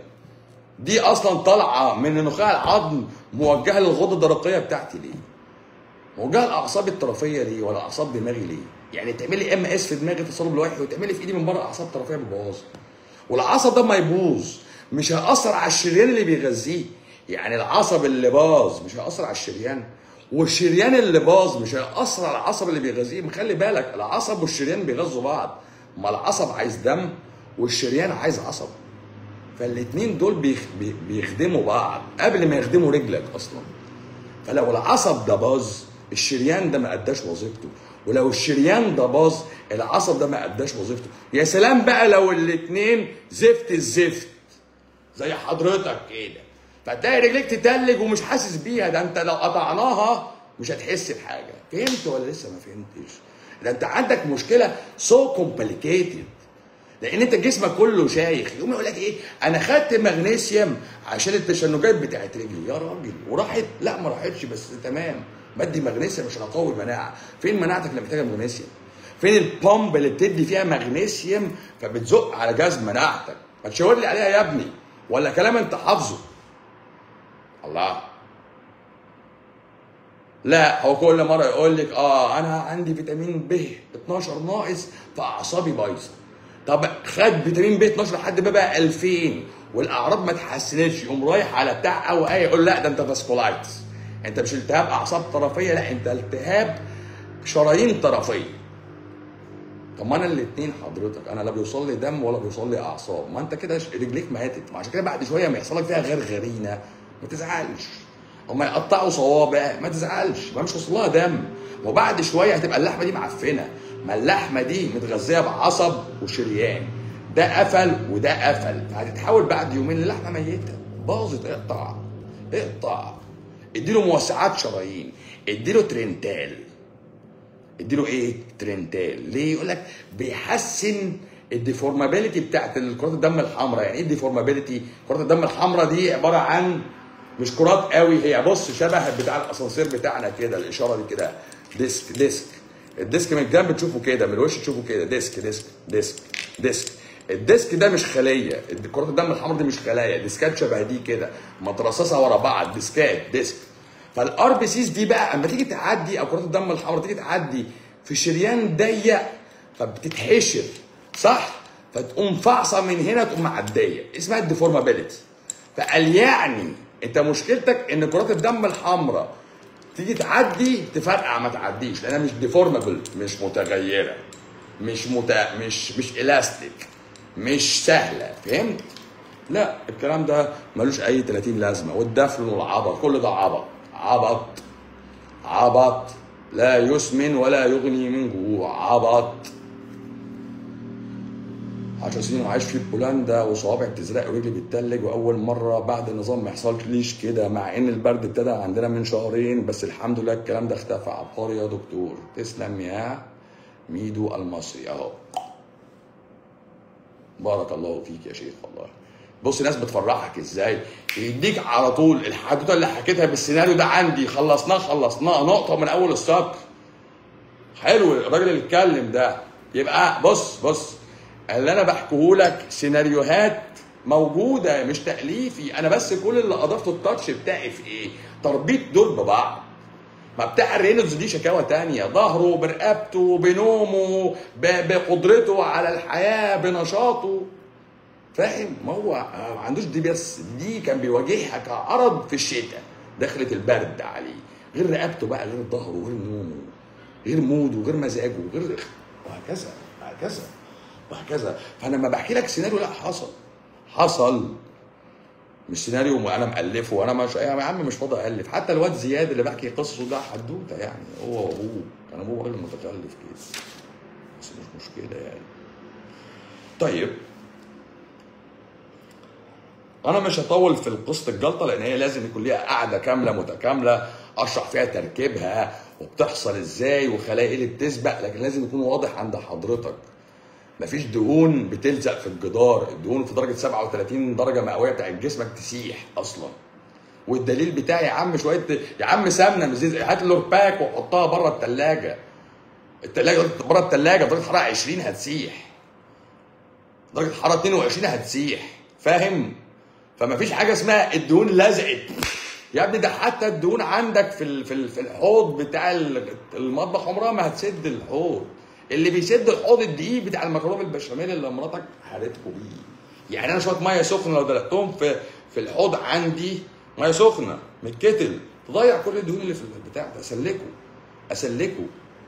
دي اصلا طالعه من نخاع العظم موجهه للغده الدرقيه بتاعتي ليه موجهه الاعصاب الطرفيه ليه ولا اعصاب دماغي ليه؟ يعني تعمل لي ام اس في دماغي تصلب لوحي وتعمل لي في ايدي من بره اعصاب طرفيه بتبوظ والعصب ده ما يبوظ مش هيأثر على الشريان اللي بيغذيه يعني العصب اللي باظ مش هيأثر على الشريان والشريان اللي باظ مش هيأثر على العصب اللي بيغذيه مخلي بالك العصب والشريان بيغذوا بعض ما العصب عايز دم والشريان عايز عصب فالاتنين دول بيخ... بي- بيخدموا بعض قبل ما يخدموا رجلك اصلا فلو العصب ده باظ الشريان ده ما اداش وظيفته ولو الشريان ده باظ العصب ده ما اداش وظيفته يا سلام بقى لو الاتنين زفت الزفت زي حضرتك كده فتلاقي رجليك تتلج ومش حاسس بيها ده انت لو قطعناها مش هتحس بحاجه فهمت ولا لسه ما فهمتش ده انت عندك مشكله سو كومبليكيتد لان انت جسمك كله شايخ يقوم يقول لك ايه انا خدت مغنيسيوم عشان التشنجات بتاعت رجلي يا راجل وراحت لا ما راحتش بس تمام بدي مغنيسيوم عشان اقوي المناعه فين مناعتك اللي محتاجه مغنيسيوم فين البامب اللي بتدي فيها مغنيسيوم فبتزق على جهاز مناعتك ما تشاور لي عليها يا ابني ولا كلام انت حافظه الله لا هو كل مره يقول لك اه انا عندي فيتامين ب 12 ناقص فاعصابي بايظه طب خد فيتامين ب 12 لحد ما بقى 2000 والاعراض ما اتحسنتش يقوم رايح على بتاع او ايه يقول لا ده انت فاسكولايتس انت مش التهاب اعصاب طرفيه لا انت التهاب شرايين طرفيه طب ما انا الاثنين حضرتك انا لا بيوصل لي دم ولا بيوصل لي اعصاب ما انت كده رجليك ماتت ما عشان كده بعد شويه ما يحصل لك فيها غرغرينه ما تزعلش هما يقطعوا صوابع ما تزعلش ما مش وصل لها دم وبعد شويه هتبقى اللحمه دي معفنه ما اللحمه دي متغذيه بعصب وشريان ده قفل وده قفل فهتتحول بعد يومين للحمه ميته باظت اقطع اقطع اديله موسعات شرايين اديله ترنتال اديله ايه؟ ترنتال ليه؟ يقول لك بيحسن الديفورمابيلتي بتاعت كرات الدم الحمراء يعني ايه الديفورمابيلتي؟ كرات الدم الحمراء دي عباره عن مش كرات قوي هي بص شبه بتاع الاسانسير بتاعنا كده الاشاره دي كده ديسك ديسك الديسك من الجنب تشوفه كده من الوش تشوفه كده ديسك ديسك ديسك ديسك الديسك ده مش خليه كرات الدم الحمراء دي مش خلايا ديسكات شبه دي كده مترصصه ورا بعض ديسكات ديسك فالار بي سيز دي بقى اما تيجي تعدي او كرات الدم الحمراء تيجي تعدي في شريان ضيق فبتتحشر صح فتقوم فاعصه من هنا تقوم معديه اسمها الديفورمابيلتي فقال يعني انت مشكلتك ان كرات الدم الحمراء تيجي تعدي تفرقع ما تعديش لانها مش ديفورمابل مش متغيره مش مت... مش مش الاستيك مش سهله فهمت لا الكلام ده ملوش اي 30 لازمه والدفن والعبط كل ده عبط عبط عبط لا يسمن ولا يغني من جوع عبط 10 سنين وعايش في بولندا وصوابعي بتزرق ورجلي بتتلج واول مره بعد النظام ما يحصلش كده مع ان البرد ابتدى عندنا من شهرين بس الحمد لله الكلام ده اختفى عبقري يا دكتور تسلم يا ميدو المصري اهو بارك الله فيك يا شيخ والله بص ناس بتفرحك ازاي يديك على طول الحدوته اللي حكيتها بالسيناريو ده عندي خلصناه خلصناه نقطه من اول السطر حلو الراجل اللي اتكلم ده يبقى بص بص اللي انا بحكيه لك سيناريوهات موجوده مش تاليفي انا بس كل اللي اضفته التاتش بتاعي في ايه تربيط دول ببعض ما بتاع الرينولدز دي شكاوى تانية ظهره برقبته بنومه ب- بقدرته على الحياة بنشاطه فاهم ما هو ما عندوش دي بس دي كان بيواجهها كعرض في الشتاء دخلت البرد عليه غير رقبته بقى غير ظهره غير نومه غير موده غير مزاجه غير وهكذا وهكذا وهكذا فانا لما بحكي لك سيناريو لا حصل حصل مش سيناريو انا مالفه وانا مش يا عم مش فاضي الف حتى الواد زياد اللي بحكي قصصه ده حدوته يعني هو وابوه كان ابوه راجل متخلف كده بس مش مشكله يعني طيب انا مش هطول في قصه الجلطه لان هي لازم يكون ليها قاعده كامله متكامله اشرح فيها تركيبها وبتحصل ازاي وخلايا ايه اللي بتسبق لكن لازم يكون واضح عند حضرتك مفيش دهون بتلزق في الجدار الدهون في درجه 37 درجه مئويه بتاعت جسمك تسيح اصلا والدليل بتاعي يا عم شويه يا عم سمنه مش زي- هات اللورباك وحطها بره الثلاجه الثلاجه بره الثلاجه درجه حراره 20 هتسيح درجه حراره 22 هتسيح فاهم فما فيش حاجه اسمها الدهون لزقت يا ابني ده حتى الدهون عندك في ال- في ال- في الحوض بتاع ال- المطبخ عمرها ما هتسد الحوض اللي بيسد الحوض الدقيق بتاع المكرونه البشاميل اللي مراتك حالتكوا بيه يعني انا شويه ميه سخنه لو دلقتهم في في الحوض عندي ميه سخنه من الكتل تضيع كل الدهون اللي في البتاع ده اسلكه اسلكه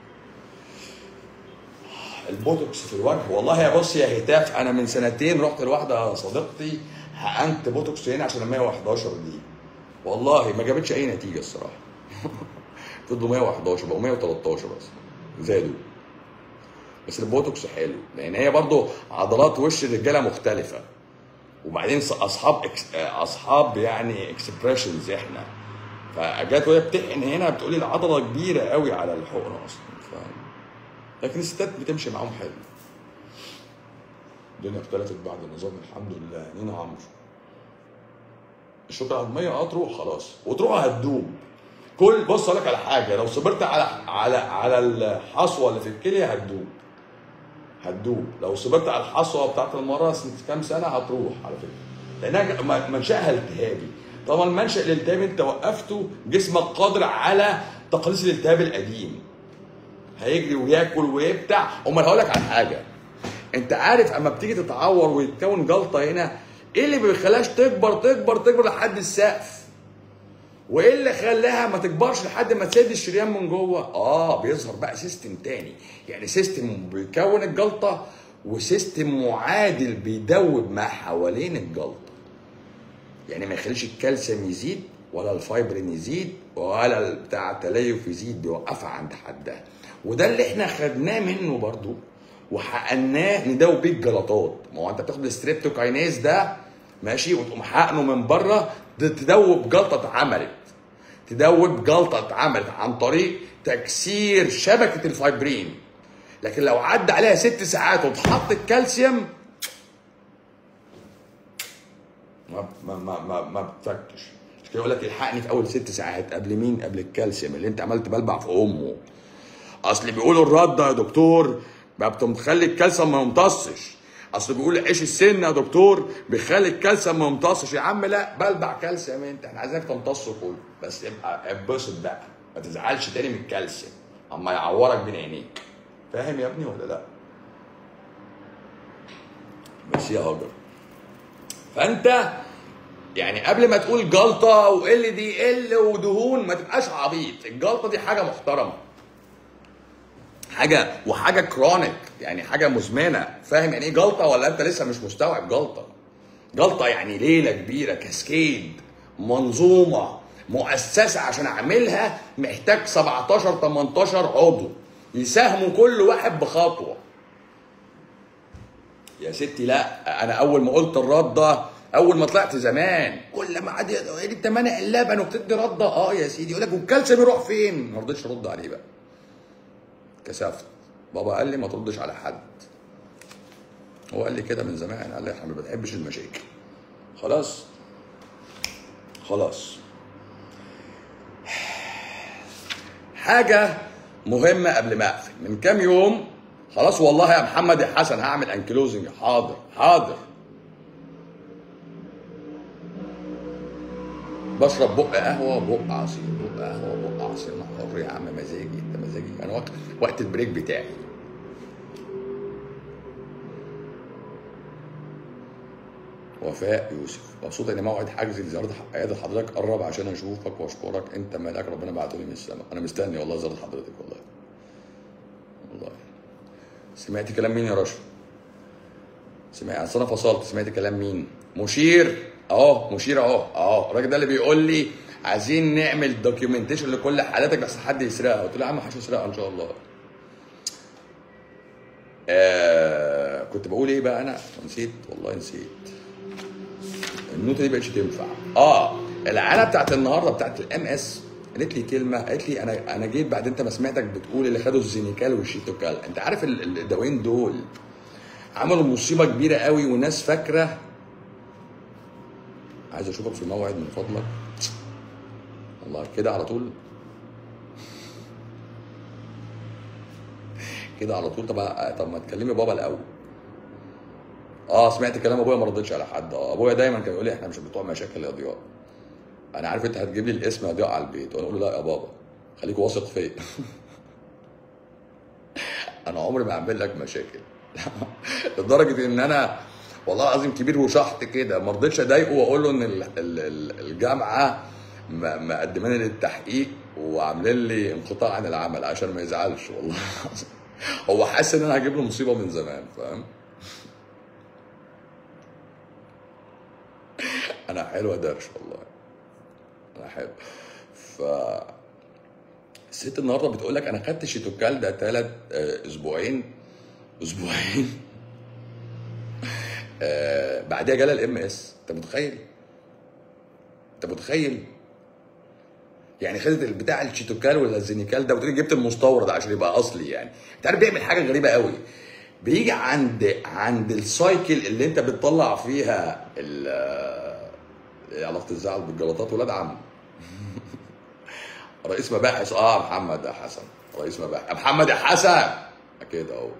البوتوكس في الوجه والله يا بص يا هتاف انا من سنتين رحت لواحده صديقتي حقنت بوتوكس هنا عشان ال 111 دي والله ما جابتش اي نتيجه الصراحه فضلوا 111 بقوا 113 بس زادوا بس البوتوكس حلو لان هي برضو عضلات وش الرجاله مختلفه وبعدين ص- اصحاب إكس... اصحاب يعني اكسبريشنز احنا فجت وهي بتحقن هنا بتقول لي العضله كبيره قوي على الحقنه اصلا ف... لكن الستات بتمشي معاهم حلو الدنيا اختلفت بعد النظام الحمد لله نينا عمرو الشوكه العظميه اه تروح خلاص وتروح هتدوب كل بص اقول لك على حاجه لو صبرت على على على الحصوه اللي في الكليه هتدوب هتدوب لو صبرت على الحصوه بتاعت المره سنة كام سنه هتروح على فكره لانها م- منشاها التهابي طبعا المنشا الالتهابي انت وقفته جسمك قادر على تقليص الالتهاب القديم هيجري وياكل ويبتع امال هقول لك على حاجه انت عارف اما بتيجي تتعور ويتكون جلطه هنا ايه اللي ما بيخليهاش تكبر تكبر تكبر لحد السقف وايه اللي خلاها ما تكبرش لحد ما تسد الشريان من جوه اه بيظهر بقى سيستم تاني يعني سيستم بيكون الجلطه وسيستم معادل بيدوب ما حوالين الجلطه يعني ما يخليش الكالسيوم يزيد ولا الفايبرين يزيد ولا بتاع التليف يزيد بيوقفها عند حدها وده اللي احنا خدناه منه برضو وحقناه نداوي بيه الجلطات ما هو انت بتاخد الستريبتوكاينيز ده ماشي وتقوم حقنه من بره ده تدوب جلطه اتعملت تدوب جلطه اتعملت عن طريق تكسير شبكه الفايبرين لكن لو عدى عليها ست ساعات واتحط الكالسيوم ما ما ما ما, ما بتفكش مش كده يقول لك الحقني في اول ست ساعات قبل مين؟ قبل الكالسيوم اللي انت عملت بلبع في امه اصل بيقولوا الرد يا دكتور بقى بتخلي الكالسيوم ما يمتصش اصل بيقول عيش السن يا دكتور بيخلي الكالسيوم ما يمتصش يا عم لا بلبع كالسيوم انت احنا عايزينك تمتصه كله بس ابقى اتبسط بقى ما تزعلش تاني من الكالسيوم اما يعورك بين عينيك فاهم يا ابني ولا لا؟ ماشي يا هاجر فانت يعني قبل ما تقول جلطه وال دي ال ودهون ما تبقاش عبيط الجلطه دي حاجه محترمه حاجه وحاجه كرونيك يعني حاجه مزمنه فاهم يعني ايه جلطه ولا انت لسه مش مستوعب جلطه جلطه يعني ليله كبيره كاسكيد منظومه مؤسسه عشان اعملها محتاج 17 18 عضو يساهموا كل واحد بخطوه يا ستي لا انا اول ما قلت الرد ده اول ما طلعت زمان كل ما عاد يقول انت مانع اللبن وبتدي رده اه يا سيدي يقول لك والكالسيوم يروح فين ما رضيتش ارد عليه بقى كسفت بابا قال لي ما تردش على حد هو قال لي كده من زمان قال لي احنا ما بنحبش المشاكل خلاص خلاص حاجة مهمة قبل ما اقفل من كام يوم خلاص والله يا محمد يا حسن هعمل انكلوزنج حاضر حاضر بشرب بق قهوه وبق عصير بق قهوه وبق عصير انا حر يا عم مزاجي انت مزاجي انا وقت وقت البريك بتاعي وفاء يوسف مبسوط ان موعد حجز لزياره عياده حضرتك قرب عشان اشوفك واشكرك انت ملاك ربنا بعته لي من السماء انا مستني والله زياره حضرتك والله والله سمعت كلام مين يا رشا سمعت اصل انا فصلت سمعت كلام مين مشير اهو مشير اهو اهو الراجل ده اللي بيقول لي عايزين نعمل دوكيومنتيشن لكل حالاتك بس حد يسرقها قلت له يا عم محدش يسرقها ان شاء الله آه كنت بقول ايه بقى انا نسيت والله نسيت النوتة دي بقتش تنفع اه العاله بتاعت النهارده بتاعت الام اس قالت لي كلمه قالت لي انا انا جيت بعد انت ما سمعتك بتقول اللي خدوا الزينيكال والشيتوكال انت عارف ال- ال- الدوايين دول عملوا مصيبه كبيره قوي وناس فاكره عايز اشوفك في موعد من فضلك والله كده على طول كده على طول طب طب ما تكلمي بابا الاول اه سمعت كلام ابويا ما ردتش على حد اه ابويا دايما كان يقول لي احنا مش بتوع مشاكل يا ضياء انا عارف انت هتجيب لي الاسم يا ضياء على البيت وانا اقول له لا يا بابا خليك واثق فيا انا عمري ما اعمل لك مشاكل لدرجه ان انا والله العظيم كبير وشحط كده ما رضيتش اضايقه واقول له ان ال- ال- ال- الجامعه م- مقدماني للتحقيق وعاملين لي انقطاع عن العمل عشان ما يزعلش والله العظيم. هو حاسس ان انا هجيب له مصيبه من زمان فاهم انا حلو يا درش والله انا حلو ف الست النهارده بتقول لك انا خدت شيتوكال ده ثلاث اسبوعين اسبوعين آه، بعدها جالها الام اس انت متخيل انت متخيل يعني خدت البتاع الشيتوكال ولا الزينيكال ده وتيجي جبت المستورد عشان يبقى اصلي يعني انت عارف بيعمل حاجه غريبه قوي بيجي عند عند السايكل اللي انت بتطلع فيها ال ايه علاقه الزعل بالجلطات ولاد عم رئيس مباحث اه محمد يا حسن رئيس مباحث محمد يا حسن كده اهو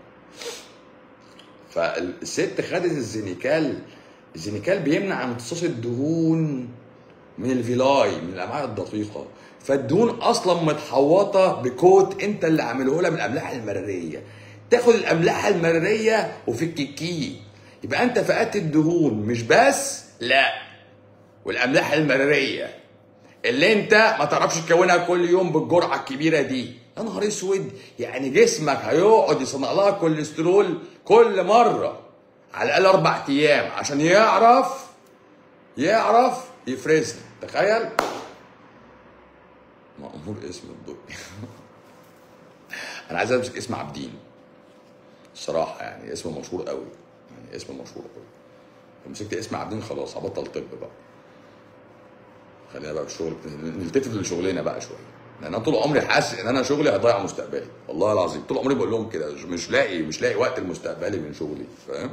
فالست خدت الزينيكال الزينيكال بيمنع امتصاص الدهون من الفيلاي من الامعاء الدقيقه فالدهون اصلا متحوطه بكوت انت اللي عامله لها من الاملاح المراريه تاخد الاملاح المراريه وفي الكيكي يبقى انت فقدت الدهون مش بس لا والاملاح المراريه اللي انت ما تعرفش تكونها كل يوم بالجرعه الكبيره دي يا نهار اسود يعني جسمك هيقعد يصنع لها كوليسترول كل مره على الاقل اربع ايام عشان يعرف يعرف يفرزها تخيل مأمور اسم الدنيا انا عايز امسك اسم عابدين الصراحه يعني اسم مشهور قوي يعني اسم مشهور قوي لو مسكت اسم عابدين خلاص هبطل طب بقى خلينا بقى في الشغل نلتفت لشغلنا بقى شويه لان انا طول عمري حاسس ان انا شغلي هيضيع مستقبلي والله العظيم طول عمري بقول لهم كده مش لاقي مش لاقي وقت المستقبلي من شغلي فاهم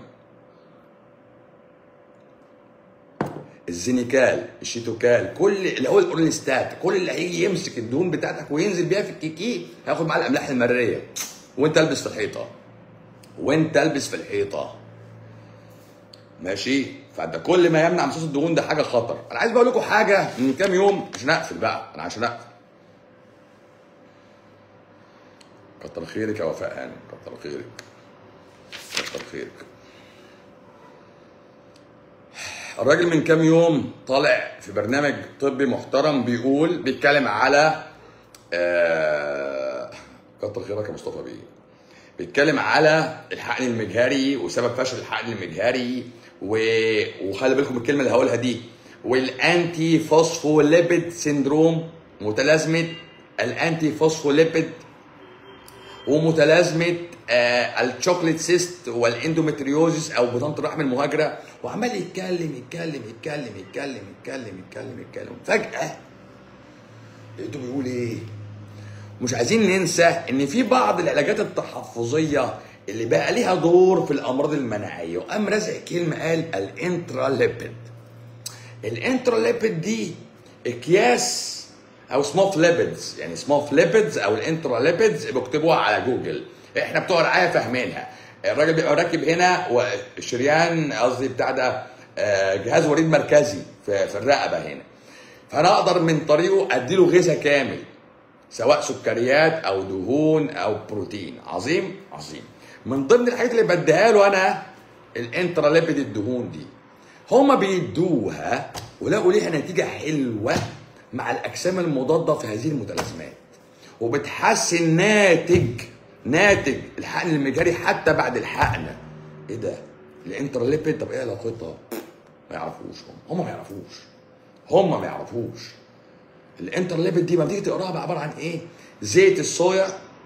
الزينيكال الشيتوكال كل اللي هو الاورنستات كل اللي هيجي يمسك الدهون بتاعتك وينزل بيها في الكيكي هياخد معاه الاملاح المراريه وانت البس في الحيطه وانت البس في الحيطه ماشي فانت كل ما يمنع امتصاص الدهون ده حاجه خطر انا عايز بقول لكم حاجه من كام يوم عشان اقفل بقى انا عشان اقفل كتر خيرك يا وفاء هانم كتر خيرك كتر خيرك الراجل من كام يوم طالع في برنامج طبي محترم بيقول بيتكلم على آه كتر خيرك يا مصطفى بيه بيتكلم على الحقن المجهري وسبب فشل الحقن المجهري و... وخلي بالكم الكلمه اللي هقولها دي والانتي فوسفوليبيد سيندروم متلازمه الانتي فوسفوليبيد ومتلازمه آه الشوكليت سيست والاندومتريوزس او بطانه الرحم المهاجره وعمال يتكلم يتكلم يتكلم يتكلم يتكلم يتكلم يتكلم فجاه لقيته بيقول ايه مش عايزين ننسى ان في بعض العلاجات التحفظيه اللي بقى ليها دور في الامراض المناعيه وقام رازق كلمه قال الانتراليبيد الانتراليبيد دي اكياس او سموث ليبيدز يعني سموث ليبيدز او الانتراليبيدز بيكتبوها على جوجل احنا بتوع رعايه فاهمينها الراجل بيبقى راكب هنا وشريان قصدي بتاع ده آه، جهاز وريد مركزي في, في الرقبه هنا فانا اقدر من طريقه اديله غذاء كامل سواء سكريات او دهون او بروتين عظيم عظيم من ضمن الحاجات اللي بديها له انا الانتراليبيد الدهون دي هما بيدوها ولقوا ليها نتيجه حلوه مع الاجسام المضاده في هذه المتلازمات وبتحسن ناتج ناتج الحقن المجاري حتى بعد الحقنه ايه ده الانتراليبيد طب ايه علاقتها ما يعرفوش هم هم ما يعرفوش هم ما يعرفوش الانترليبيد دي ما بتيجي تقراها بقى عباره عن ايه؟ زيت الصويا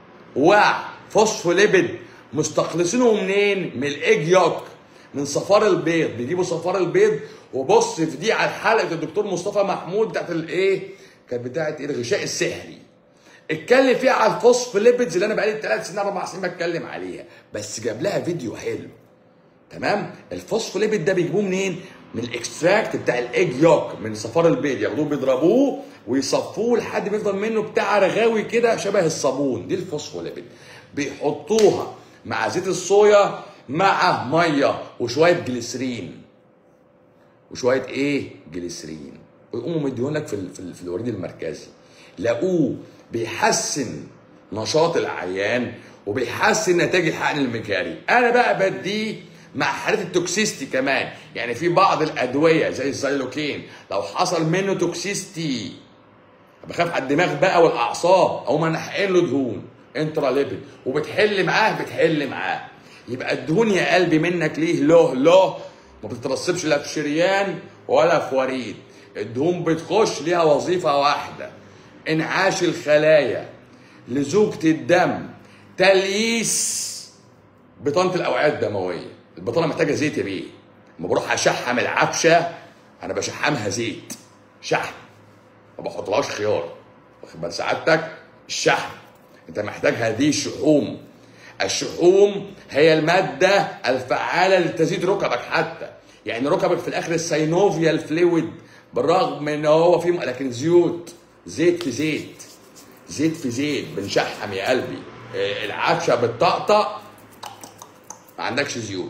وفوسفوليبيد مستخلصينه منين؟ من الايج يوك من صفار البيض بيجيبوا صفار البيض وبص في دي على حلقه الدكتور مصطفى محمود بتاعت الايه؟ كانت بتاعت ايه؟ الغشاء السحري اتكلم فيها على الفوسفوليبيدز اللي انا بقالي ثلاث سنين اربع سنين بتكلم عليها بس جاب لها فيديو حلو تمام الفوسفوليبيد ده بيجيبوه منين من الاكستراكت بتاع الايج يوك من صفار البيض ياخدوه بيضربوه ويصفوه لحد ما يفضل منه بتاع رغاوي كده شبه الصابون دي الفوسفوليبيد بيحطوها مع زيت الصويا مع ميه وشويه جليسرين وشويه ايه جليسرين ويقوموا مديهم لك في ال- في, ال- في الوريد المركزي لاقوه بيحسن نشاط العيان وبيحسن نتائج الحقن المجاري انا بقى بديه مع حالات التوكسيستي كمان يعني في بعض الادويه زي الزيلوكين لو حصل منه توكسيستي بخاف على الدماغ بقى والاعصاب او ما نحقن له دهون انتراليبيد وبتحل معاه بتحل معاه يبقى الدهون يا قلبي منك ليه له له ما بتترسبش لا في شريان ولا في وريد الدهون بتخش ليها وظيفه واحده انعاش الخلايا لزوجة الدم تلييس بطانة الأوعية الدموية البطانة محتاجة زيت يا بيه لما بروح أشحم العفشة أنا بشحمها زيت شحم ما بحطلهاش خيار واخد بال سعادتك الشحم انت محتاج هذه الشحوم الشحوم هي المادة الفعالة لتزيد ركبك حتى يعني ركبك في الآخر السينوفيال فلويد بالرغم من ان هو فيه لكن زيوت زيت في زيت زيت في زيت بنشحم يا قلبي آه، العفشه بتطقطق ما عندكش زيوت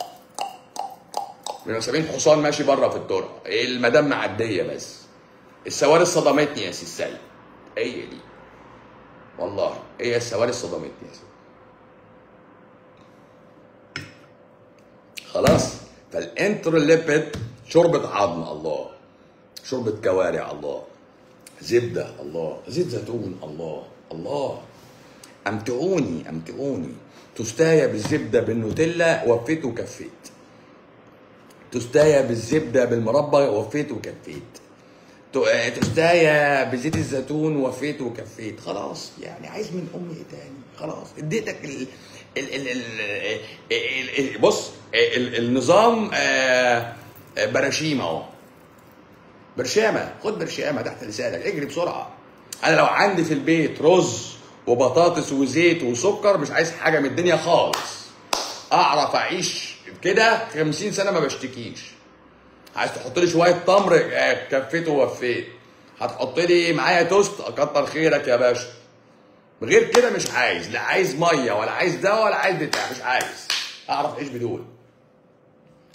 بنبقى سامعين حصان ماشي بره في الطرق المدام معديه بس السواري صدمتني يا سي السيد هي دي والله هي السواري صدمتني يا سيدي خلاص فالانترليبيد شوربه عظم الله شوربه كوارع الله زبده الله زيت زيتون الله الله امتعوني امتعوني تستايا بالزبده بالنوتيلا وفيت وكفيت تستايا بالزبده بالمربى وفيت وكفيت ت- تستايا بزيت الزيتون وفيت وكفيت خلاص يعني عايز من امي ايه تاني خلاص اديتك ال ال ال ال ال ال بص ال النظام آه، آه، براشيم اهو برشامه خد برشامه تحت لسانك اجري بسرعه انا لو عندي في البيت رز وبطاطس وزيت وسكر مش عايز حاجه من الدنيا خالص اعرف اعيش كده 50 سنه ما بشتكيش عايز تحط لي شويه تمر آه، كفيت ووفيت هتحط لي معايا توست كتر خيرك يا باشا غير كده مش عايز لا عايز ميه ولا عايز دواء ولا عايز بتاع مش عايز اعرف اعيش بدول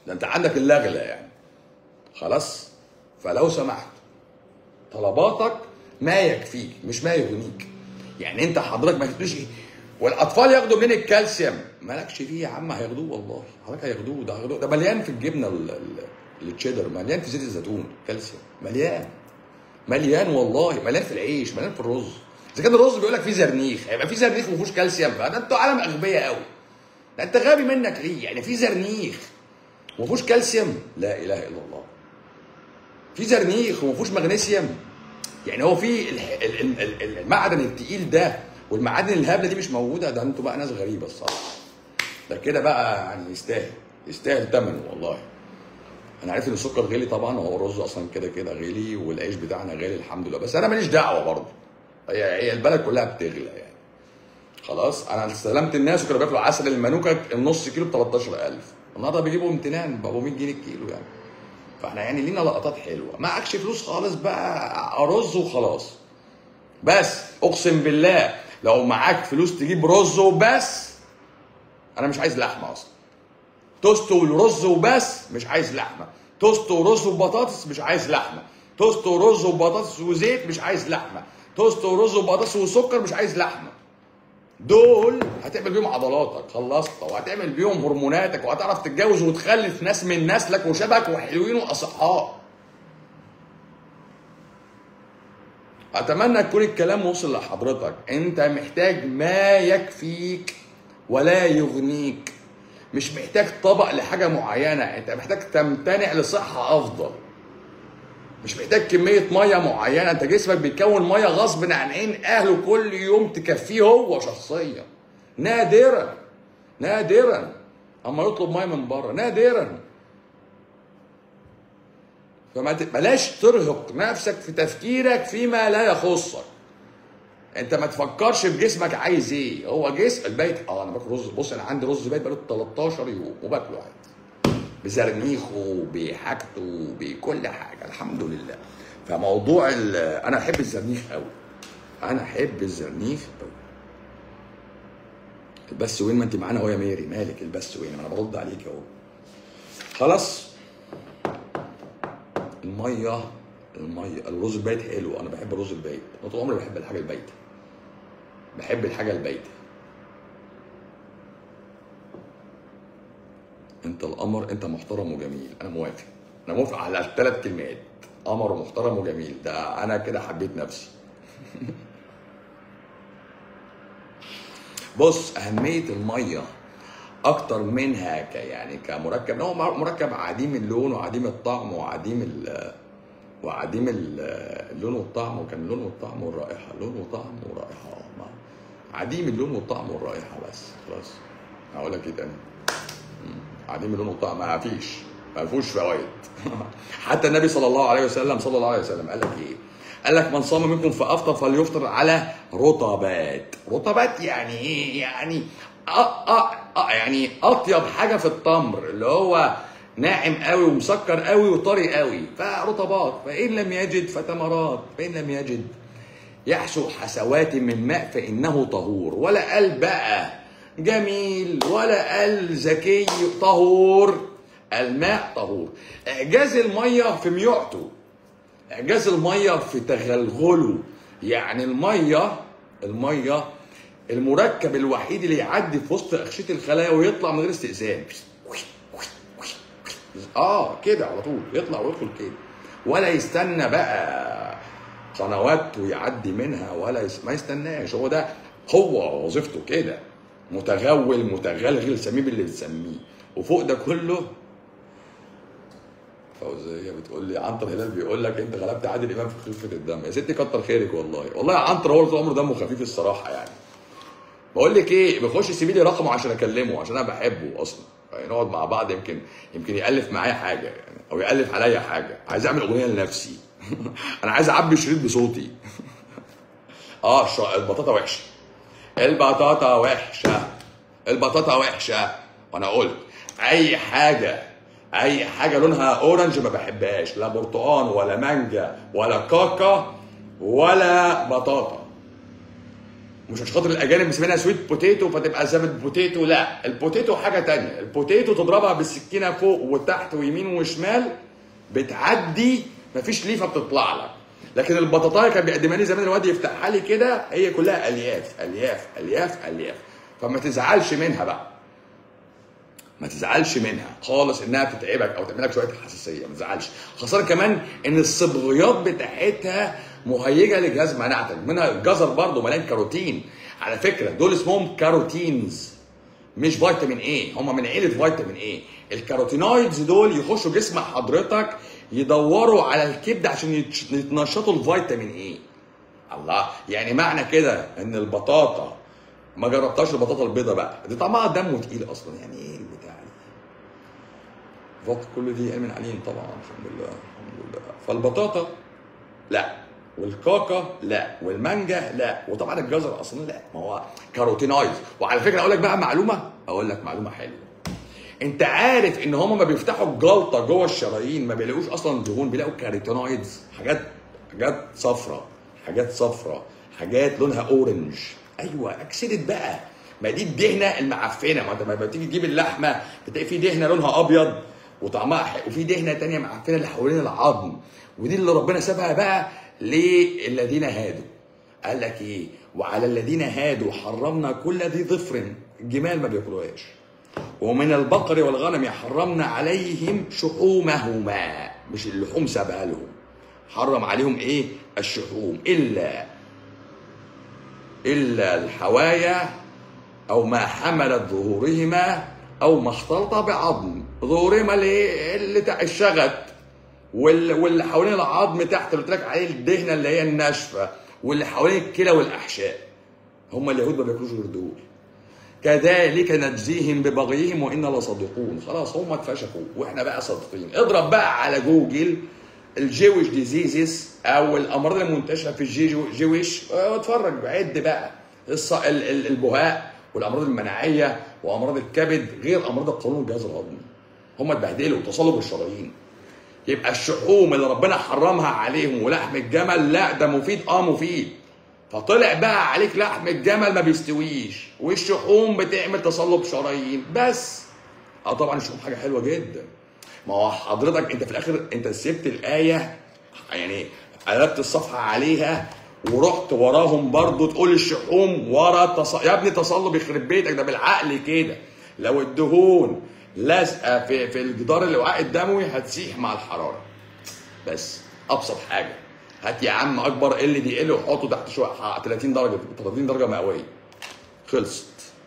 ده انت عندك الاغلى يعني خلاص فلو سمحت طلباتك ما يكفيك مش ما يغنيك يعني انت حضرتك ما تقولش ايه والاطفال ياخدوا منين الكالسيوم مالكش فيه يا عم هياخدوه والله حضرتك هياخدوه ده هياخدوه ده مليان في الجبنه ال- ال- التشيدر مليان في زيت الزيتون كالسيوم مليان مليان والله مليان في العيش مليان في الرز اذا كان الرز بيقول لك فيه زرنيخ هيبقى فيه زرنيخ وما فيهوش كالسيوم فده انتوا عالم اغبياء قوي ده انت غبي منك ليه يعني في زرنيخ وما فيهوش كالسيوم لا اله الا الله في زرنيخ وما فيهوش مغنيسيوم يعني هو في الح- ال- ال- ال- المعدن التقيل ده والمعادن الهبله دي مش موجوده ده انتوا بقى ناس غريبه الصراحه ده كده بقى يعني يستاهل يستاهل ثمنه والله انا عارف ان السكر غالي طبعا وهو الرز اصلا كده كده غالي والعيش بتاعنا غالي الحمد لله بس انا ماليش دعوه برضه هي هي البلد كلها بتغلى يعني خلاص انا استلمت الناس وكانوا بياكلوا عسل المانوكا النص كيلو ب 13000 النهارده بيجيبوا امتنان ب 400 جنيه الكيلو يعني فاحنا يعني لينا لقطات حلوه معكش فلوس خالص بقى رز وخلاص بس اقسم بالله لو معاك فلوس تجيب رز وبس انا مش عايز لحمه اصلا توست ورز وبس مش عايز لحمه توست ورز وبطاطس مش عايز لحمه توست ورز وبطاطس وزيت مش عايز لحمه توست ورز وبطاطس وسكر مش عايز لحمه دول هتعمل بيهم عضلاتك خلصت وهتعمل بيهم هرموناتك وهتعرف تتجوز وتخلف ناس من نسلك وشبهك وحلوين واصحاء اتمنى يكون الكلام وصل لحضرتك انت محتاج ما يكفيك ولا يغنيك مش محتاج طبق لحاجه معينه انت محتاج تمتنع لصحه افضل مش محتاج كميه ميه معينه انت جسمك بيكون ميه غصب عن عين اهله كل يوم تكفيه هو شخصيا نادرا نادرا اما يطلب ميه من بره نادرا فما ت- بلاش ترهق نفسك في تفكيرك فيما لا يخصك انت ما تفكرش في جسمك عايز ايه هو جسم البيت اه انا باكل رز بص انا عندي رز بيت بقاله 13 يوم وباكله عادي بزرنيخه بحاجته بكل حاجه الحمد لله فموضوع ال- انا احب الزرنيخ قوي انا احب الزرنيخ قوي البس وين ما انت معانا اهو يا ميري مالك البس وين ما انا برد عليك اهو خلاص الميه الميه الرز البايت حلو انا بحب الرز البايت انا طول عمري بحب الحاجه البايته بحب الحاجه البايته انت القمر انت محترم وجميل انا موافق انا موافق على الثلاث كلمات قمر ومحترم وجميل ده انا كده حبيت نفسي بص اهميه الميه اكتر منها ك يعني كمركب هو مركب عديم اللون وعديم الطعم وعديم ال وعديم ال- اللون والطعم وكان اللون والطعم والرائحه لون وطعم ورائحه آه، ما- عديم اللون والطعم والرائحه بس خلاص هقول لك ايه تاني مم. عديم اللون والطعم ما فيش ما فيهوش فوائد حتى النبي صلى الله عليه وسلم صلى الله عليه وسلم قال لك ايه قال لك من صام منكم فافطر فليفطر على رطبات رطبات يعني ايه يعني أ أ أ يعني اطيب حاجه في التمر اللي هو ناعم قوي ومسكر قوي وطري قوي فرطبات فان لم يجد فتمرات فان لم يجد يحسو حسوات من ماء فانه طهور ولا قال بقى جميل ولا قال ذكي طهور الماء طهور اعجاز الميه في ميوعته اعجاز الميه في تغلغله يعني الميه الميه المركب الوحيد اللي يعدي في وسط اغشيه الخلايا ويطلع من غير استئذان اه كده على طول يطلع ويدخل كده ولا يستنى بقى قنوات ويعدي منها ولا يس... ما يستناش هو ده هو وظيفته كده متغول متغلغل سميه باللي بتسميه وفوق ده كله فوزيه بتقول لي عنتر هلال بيقول لك انت غلبت عادل امام في خفه الدم يا ستي كتر خيرك والله والله يا عنتر هو اللي طول عمره دمه خفيف الصراحه يعني بقول لك ايه بخش سيبي لي رقمه عشان اكلمه عشان انا بحبه اصلا يعني نقعد مع بعض يمكن يمكن يالف معايا حاجه يعني او يالف عليا حاجه عايز اعمل اغنيه لنفسي انا عايز اعبي شريط بصوتي اه الش- البطاطا وحشه البطاطا وحشه البطاطا وحشه وانا قلت اي حاجه اي حاجه لونها اورنج ما بحبهاش لا برتقان ولا مانجا ولا كاكا ولا بطاطا مش عشان خاطر الاجانب مسمينها سويت بوتيتو فتبقى زبد بوتيتو لا البوتيتو حاجه تانية البوتيتو تضربها بالسكينه فوق وتحت ويمين وشمال بتعدي مفيش ليفه بتطلع لك لكن البطاطايه كان بيقدمها لي زمان الواد يفتحها لي كده هي كلها الياف الياف الياف الياف فما تزعلش منها بقى ما تزعلش منها خالص انها بتتعبك او تعمل لك شويه حساسيه ما تزعلش خاصه كمان ان الصبغيات بتاعتها مهيجه لجهاز مناعتك منها الجزر برضه مليان كاروتين على فكره دول اسمهم كاروتينز مش فيتامين ايه هم من عيله فيتامين ايه الكاروتينويدز دول يخشوا جسم حضرتك يدوروا على الكبد عشان يتش- يتنشطوا الفيتامين ايه الله يعني معنى كده ان البطاطا ما جربتهاش البطاطا البيضاء بقى دي طعمها دمه تقيل اصلا يعني ايه البتاع دي فوق كل دي علم عليم طبعا الحمد لله الحمد لله فالبطاطا لا والكاكا لا والمانجا لا وطبعا الجزر اصلا لا ما هو كاروتينايز وعلى فكره اقول لك بقى معلومه اقول لك معلومه حلوه انت عارف ان هم ما بيفتحوا الجلطه جوه الشرايين ما بيلاقوش اصلا دهون بيلاقوا كاروتينايدز حاجات حاجات صفراء حاجات صفراء حاجات لونها اورنج ايوه اكسدت بقى ما دي الدهنه المعفنه ما انت لما بتيجي تجيب اللحمه بتلاقي في دهنه لونها ابيض وطعمها حلو وفي دهنه تانية معفنه اللي حوالين العظم ودي اللي ربنا سابها بقى للذين هادوا قال لك ايه وعلى الذين هادوا حرمنا كل ذي ظفر الجمال ما بياكلوهاش ومن البقر والغنم حرمنا عليهم شحومهما مش اللحوم سابها لهم حرم عليهم ايه الشحوم الا الا الحوايا او ما حملت ظهورهما او ما اختلط بعظم ظهورهما اللي اللي تحت الشغت وال- واللي حوالين العظم تحت اللي قلت لك عليه الدهنه اللي هي الناشفه واللي حوالين الكلى والاحشاء هم اليهود ما بياكلوش غير دول كذلك نجزيهم ببغيهم وانا لصادقون خلاص هم اتفشخوا واحنا بقى صادقين اضرب بقى على جوجل الجويش ديزيزز او الامراض المنتشره في الجيجو- جويش اه، اتفرج عد بقى الص- ال- ال- البهاء والامراض المناعيه وامراض الكبد غير امراض القولون والجهاز الهضمي هم اتبهدلوا تصلب الشرايين يبقى الشحوم اللي ربنا حرمها عليهم ولحم الجمل لا ده مفيد اه مفيد فطلع بقى عليك لحم الجمل ما بيستويش والشحوم بتعمل تصلب شرايين بس اه طبعا الشحوم حاجه حلوه جدا ما هو حضرتك انت في الاخر انت سبت الايه يعني قلبت الصفحه عليها ورحت وراهم برضو تقول الشحوم ورا تص... يا ابني تصلب يخرب بيتك ده بالعقل كده لو الدهون لازقه في في الجدار الوعاء الدموي هتسيح مع الحراره بس ابسط حاجه هات يا عم اكبر ال دي ال وحطه تحت شويه 30 درجه 30 درجه مئويه خلصت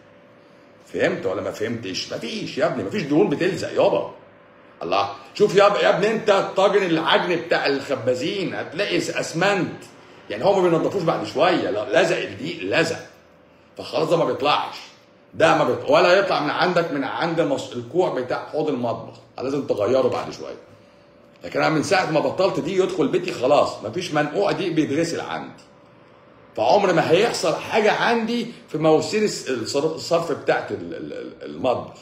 فهمت ولا ما فهمتش مفيش يا ابني مفيش دهون بتلزق يابا الله شوف يا يا ابني انت الطاجن العجن بتاع الخبازين هتلاقي اسمنت يعني هو ما بينضفوش بعد شويه لا، لزق الدقيق لزق فخلاص ده ما بيطلعش ده ما بيطلع ولا يطلع من عندك من عند مص... الكوع بتاع حوض المطبخ لازم تغيره بعد شويه لكن انا من ساعه ما بطلت دي يدخل بيتي خلاص مفيش منقوع دي بيتغسل عندي فعمر ما هيحصل حاجه عندي في مواسير الس- الصر- الصرف بتاعت ال- ال- ال- المطبخ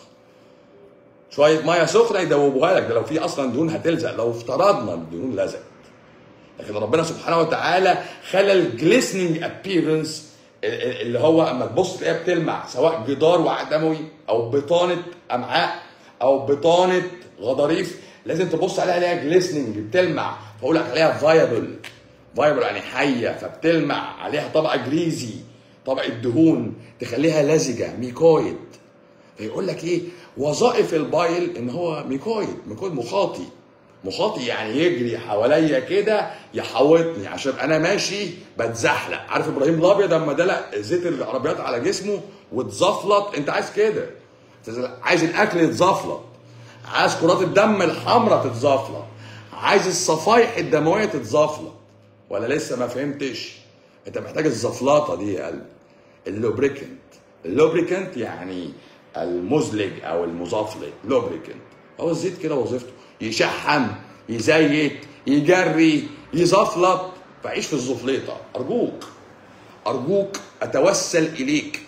شويه ميه سخنه يدوبوها لك ده لو في اصلا دهون هتلزق لو افترضنا الدهون لزقت لكن ربنا سبحانه وتعالى خلى الجليسننج ابييرنس اللي هو اما تبص تلاقيها بتلمع سواء جدار وعاء دموي او بطانه امعاء او بطانه غضاريف لازم تبص عليها عليها جليسننج بتلمع فاقول لك عليها فايبل فايبل يعني حيه فبتلمع عليها طبقه جريزي طبقه دهون تخليها لزجه ميكويد فيقول لك ايه وظائف البايل ان هو ميكويد ميكويد مخاطي مخاطي يعني يجري حواليا كده يحوطني عشان انا ماشي بتزحلق عارف ابراهيم الابيض لما دلق زيت العربيات على جسمه واتزفلط انت عايز كده أنت عايز الاكل يتزفلط عايز كرات الدم الحمراء تتزفلط عايز الصفائح الدمويه تتزفلط ولا لسه ما فهمتش انت محتاج الزفلاطه دي يا قلبي اللوبريكنت اللوبريكنت يعني المزلج او المزفلط لوبريكنت هو الزيت كده وظيفته يشحم يزيت يجري يزفلط فعيش في الزفليطه ارجوك ارجوك اتوسل اليك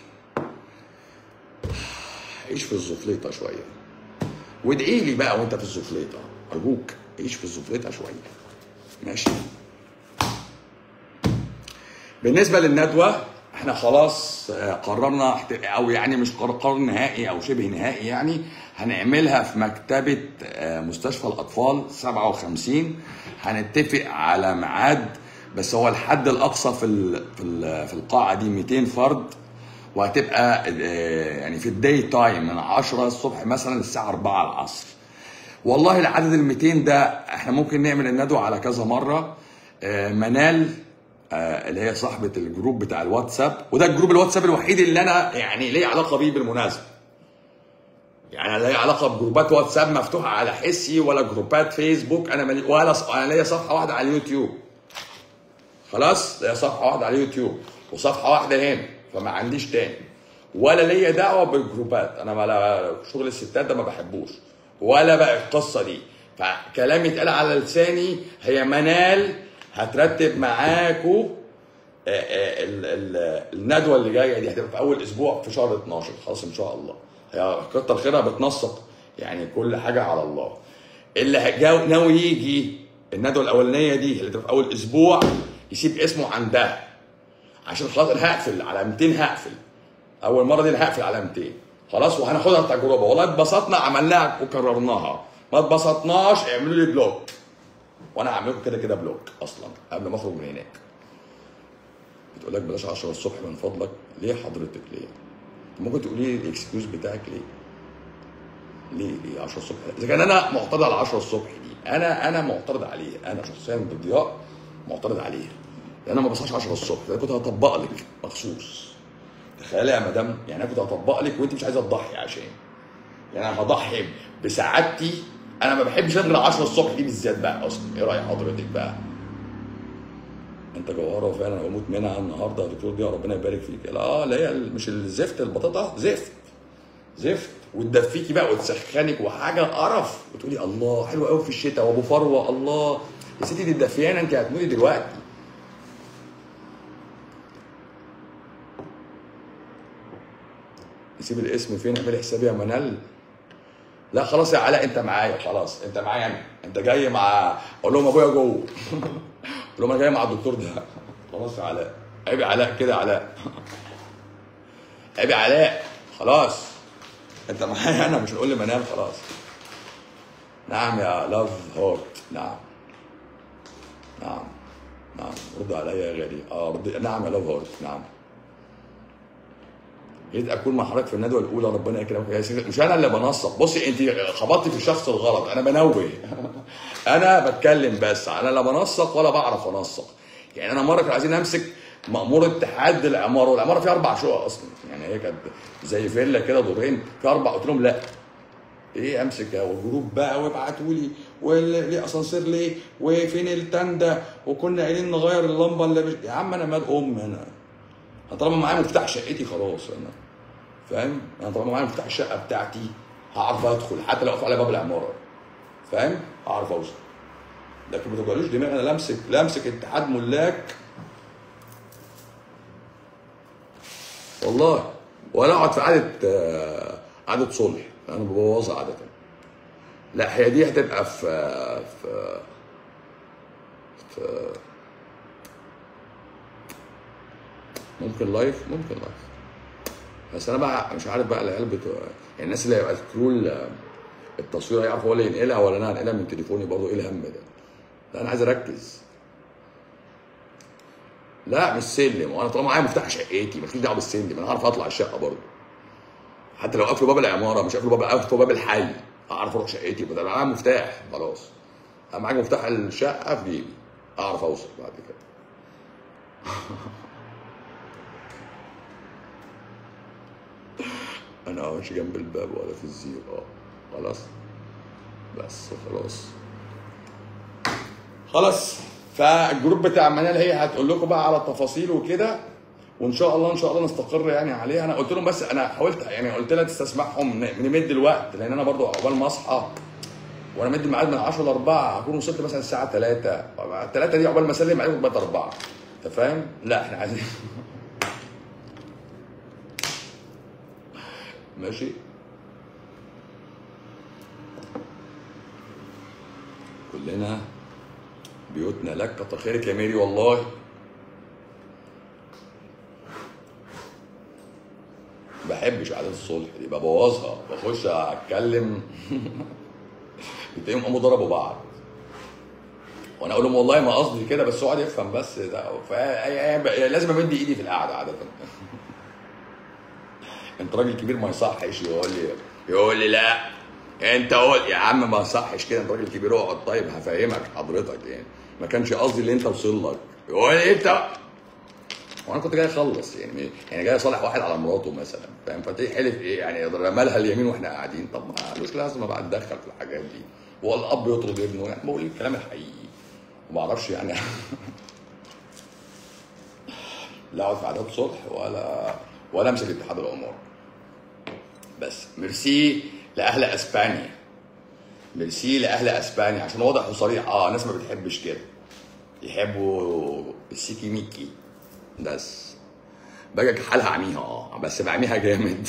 عيش في الزفليطه شويه وادعي لي بقى وانت في الزفليطه ارجوك عيش في الزفليطه شويه ماشي بالنسبه للندوه احنا خلاص آه، قررنا احت- او يعني مش قرار قرار نهائي او شبه نهائي يعني هنعملها في مكتبه آه، مستشفى الاطفال 57 هنتفق على ميعاد بس هو الحد الاقصى في ال- في ال- في القاعه دي 200 فرد وهتبقى آه، يعني في الداي تايم من 10 الصبح مثلا للساعه 4 العصر والله العدد ال 200 ده احنا ممكن نعمل الندوه على كذا مره آه، منال آه، اللي هي صاحبه الجروب بتاع الواتساب وده الجروب الواتساب الوحيد اللي انا يعني ليه علاقه بيه بالمناسبه يعني انا ليا علاقه بجروبات واتساب مفتوحه على حسي ولا جروبات فيسبوك انا ملي ولا ص- انا ليا صفحه واحده على اليوتيوب خلاص ليا صفحه واحده على اليوتيوب وصفحه واحده هنا فما عنديش تاني ولا ليا دعوه بالجروبات انا ولا شغل الستات ده ما بحبوش ولا بقى القصه دي فكلامي اتقال على لساني هي منال هترتب معاكو آه، آه، ال- ال- الندوه اللي جايه دي هتبقى في اول اسبوع في شهر 12 خلاص ان شاء الله هي كتر خيرها بتنسق يعني كل حاجه على الله اللي هجاو- ناوي يجي الندوه الاولانيه دي اللي تبقى في اول اسبوع يسيب اسمه عندها عشان خلاص انا هقفل على 200 هقفل اول مره دي انا هقفل على 200 خلاص وهناخدها تجربه والله اتبسطنا عملناها وكررناها ما اتبسطناش اعملوا لي بلوك وانا هعمل لكم كده كده بلوك اصلا قبل ما اخرج من هناك بتقول لك بلاش 10 الصبح من فضلك ليه حضرتك ليه ممكن تقولي لي الاكسكيوز بتاعك ليه ليه ليه 10 الصبح اذا كان انا معترض على 10 الصبح دي انا انا معترض عليها انا شخصيا بالضياء معترض عليها لان انا ما بصحاش 10 الصبح انا كنت هطبق لك مخصوص تخيلي يا مدام يعني انا كنت هطبق لك وانت مش عايزه تضحي عشان يعني انا هضحي بسعادتي انا ما بحبش غير 10 الصبح دي بالذات بقى اصلا ايه راي حضرتك بقى انت جوهره وفعلا انا بموت منها النهارده يا دكتور دي ربنا يبارك فيك لا اه لا هي مش الزفت البطاطا زفت زفت وتدفيكي بقى وتسخنك وحاجه قرف وتقولي الله حلو قوي في الشتاء وابو فروه الله يا ستي دي الدفيانه انت هتموتي دلوقتي نسيب الاسم فين اعملي حسابي يا منال لا خلاص يا علاء انت معايا خلاص انت معايا انا انت جاي مع اقول لهم ابويا جوه اقول لهم انا جاي مع الدكتور ده خلاص يا علاء عيب يا علاء كده يا علاء عيب يا علاء خلاص انت معايا انا مش هنقول لي منام خلاص نعم يا لاف هارت نعم نعم نعم رد عليا يا غالي اه رد نعم يا لاف هارت نعم جيت اكون مع حضرتك في الندوه الاولى ربنا يكرمك يا سيدي مش انا اللي بنصب بصي انت خبطتي في الشخص الغلط انا بنوه انا بتكلم بس انا لا بنسق ولا بعرف انسق يعني انا مره كنا عايزين امسك مأمور اتحاد العماره والعماره فيها اربع شقق اصلا يعني هي كانت زي فيلا كده دورين فيها اربع قلت لهم لا ايه امسك والجروب بقى وابعتوا لي وليه اسانسير ليه وفين التنده وكنا قايلين نغير اللمبه اللي مش يا عم انا مال ام انا انا طالما معايا مفتاح شقتي خلاص انا فاهم انا طالما معايا مفتاح الشقه بتاعتي هعرف ادخل حتى لو اقف على باب العماره فاهم هعرف اوصل لكن ما تقولوش دماغي انا لا امسك لا امسك اتحاد ملاك والله ولا اقعد في قعده آه، قعده صلح انا ببوظها عاده لا هي دي هتبقى في في في ممكن لايف ممكن لايف بس انا بقى مش عارف بقى العيال بتوع يعني الناس اللي هيبقى الكرو التصوير هيعرف هو اللي ينقلها ولا انا هنقلها من تليفوني برضه ايه الهم ده؟ لا انا عايز اركز لا مش سلم وانا طالما معايا مفتاح شقتي ماليش دعوه بالسلم انا هعرف اطلع الشقه برضه حتى لو قفلوا باب العماره مش قفلوا باب قفلوا باب الحي هعرف اروح شقتي بدل معايا مفتاح خلاص انا معايا مفتاح الشقه في جيبي اعرف اوصل بعد كده انا مش جنب الباب ولا في الزير اه خلاص بس خلاص خلاص فالجروب بتاع منال هي هتقول لكم بقى على التفاصيل وكده وان شاء الله ان شاء الله نستقر يعني عليها انا قلت لهم بس انا حاولت يعني قلت لها تستسمحهم ن- نمد الوقت لان انا برضو عقبال ما اصحى وانا مدي الميعاد من 10 ل 4 هكون وصلت مثلا الساعه 3 3 دي عقبال ما اسلم عليكم بقت 4 انت فاهم؟ لا احنا عايزين ماشي كلنا بيوتنا لك كتر خيرك يا ميري والله ما بحبش قعدات الصلح دي ببوظها بخش اتكلم بتلاقيهم قاموا ضربوا بعض وانا اقول لهم والله ما قصدي كده بس هو قاعد يفهم بس ده فا- لازم امد ايدي في القعده عاده انت راجل كبير ما يصحش يقول لي يقول لي لا انت قول يا عم ما يصحش كده انت راجل كبير اقعد طيب هفهمك حضرتك يعني ما كانش قصدي اللي انت وصل لك يقول لي انت وانا كنت جاي اخلص يعني يعني جاي اصالح واحد على مراته مثلا فاهم فتلاقي حلف ايه يعني رمالها اليمين واحنا قاعدين طب ما ملوش لازمه بقى اتدخل في الحاجات دي هو الاب يطرد ابنه يعني بقول الكلام الحقيقي وما اعرفش يعني لا اقعد في عادات صلح ولا ولا امسك اتحاد الامور بس ميرسي لاهل اسبانيا ميرسي لاهل اسبانيا عشان واضح وصريح اه ناس ما بتحبش كده يحبوا السيكي ميكي بس باجي حالها اعميها اه بس بعميها جامد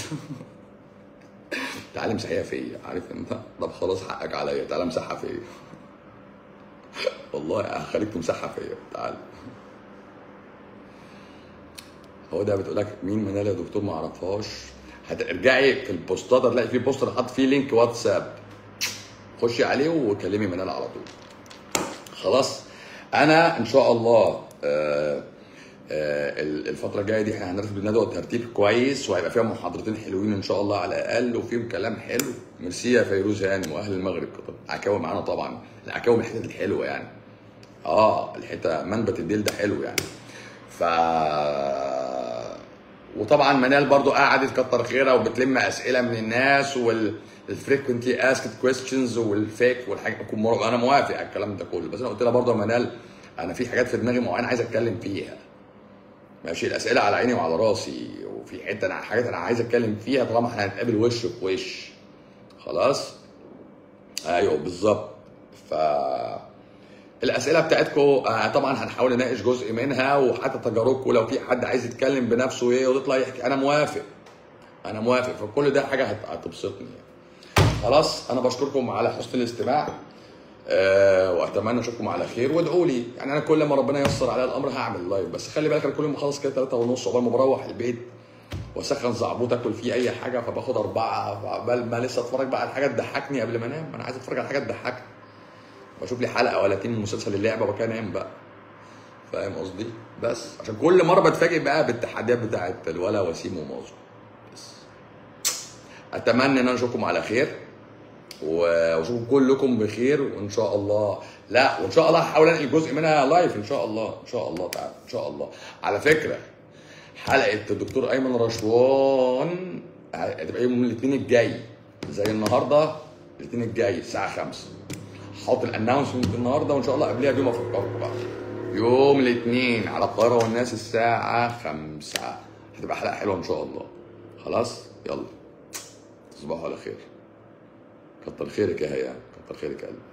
تعالى امسحيها فيا عارف انت طب خلاص حقك عليا تعالى امسحها فيا والله هخليك تمسحها فيا تعالى هو ده بتقول لك مين منال يا دكتور ما اعرفهاش هترجعي في البوستات هتلاقي في بوستر حاطط فيه لينك واتساب خشي عليه وكلمي منال على طول خلاص انا ان شاء الله آه آه الفترة الجاية دي احنا هنرتب الندوة ترتيب كويس وهيبقى فيها محاضرتين حلوين ان شاء الله على الاقل وفيهم كلام حلو ميرسي يا فيروز هانم واهل المغرب طب عكاوي معانا طبعا العكاوي من الحتت الحلوة يعني اه الحته منبت الديل ده حلو يعني ف وطبعا منال برضو قعدت كتر خيرها وبتلم اسئله من الناس والفريكونتلي اسكت كويستشنز والفيك والحاجات انا موافق على الكلام ده كله بس انا قلت لها برضو يا منال انا في حاجات في دماغي معينه عايز اتكلم فيها ماشي الاسئله على عيني وعلى راسي وفي حته انا حاجات انا عايز اتكلم فيها طالما احنا هنتقابل وش في وش خلاص ايوه بالظبط ف الاسئله بتاعتكم طبعا هنحاول نناقش جزء منها وحتى تجاربكم لو في حد عايز يتكلم بنفسه ايه ويطلع يحكي انا موافق انا موافق فكل ده حاجه هتبسطني خلاص انا بشكركم على حسن الاستماع أه واتمنى اشوفكم على خير وادعوا لي يعني انا كل ما ربنا ييسر عليا الامر هعمل لايف بس خلي بالك انا كل ما اخلص كده 3 ونص عقبال ما بروح البيت واسخن زعبوط اكل فيه اي حاجه فباخد اربعه عقبال ما لسه اتفرج بقى على حاجه تضحكني قبل ما انام انا عايز اتفرج على حاجه تضحكني واشوف لي حلقه ولا اتنين من مسلسل اللعبه وكان انام بقى فاهم قصدي بس عشان كل مره بتفاجئ بقى بالتحديات بتاعت الولا وسيم ومازو بس اتمنى ان انا اشوفكم على خير واشوفكم كلكم بخير وان شاء الله لا وان شاء الله هحاول انقل جزء منها لايف ان شاء الله ان شاء الله تعالى ان شاء الله على فكره حلقه الدكتور ايمن رشوان هتبقى يوم الاثنين الجاي زي النهارده الاثنين الجاي الساعه 5 حاطط الانونسمنت النهارده وان شاء الله قبلها بيوم افكركم بقى يوم الاثنين على القاهره والناس الساعه 5 هتبقى حلقه حلوه ان شاء الله خلاص يلا تصبحوا على خير كتر خيرك يا هيا كتر خيرك يا قلبي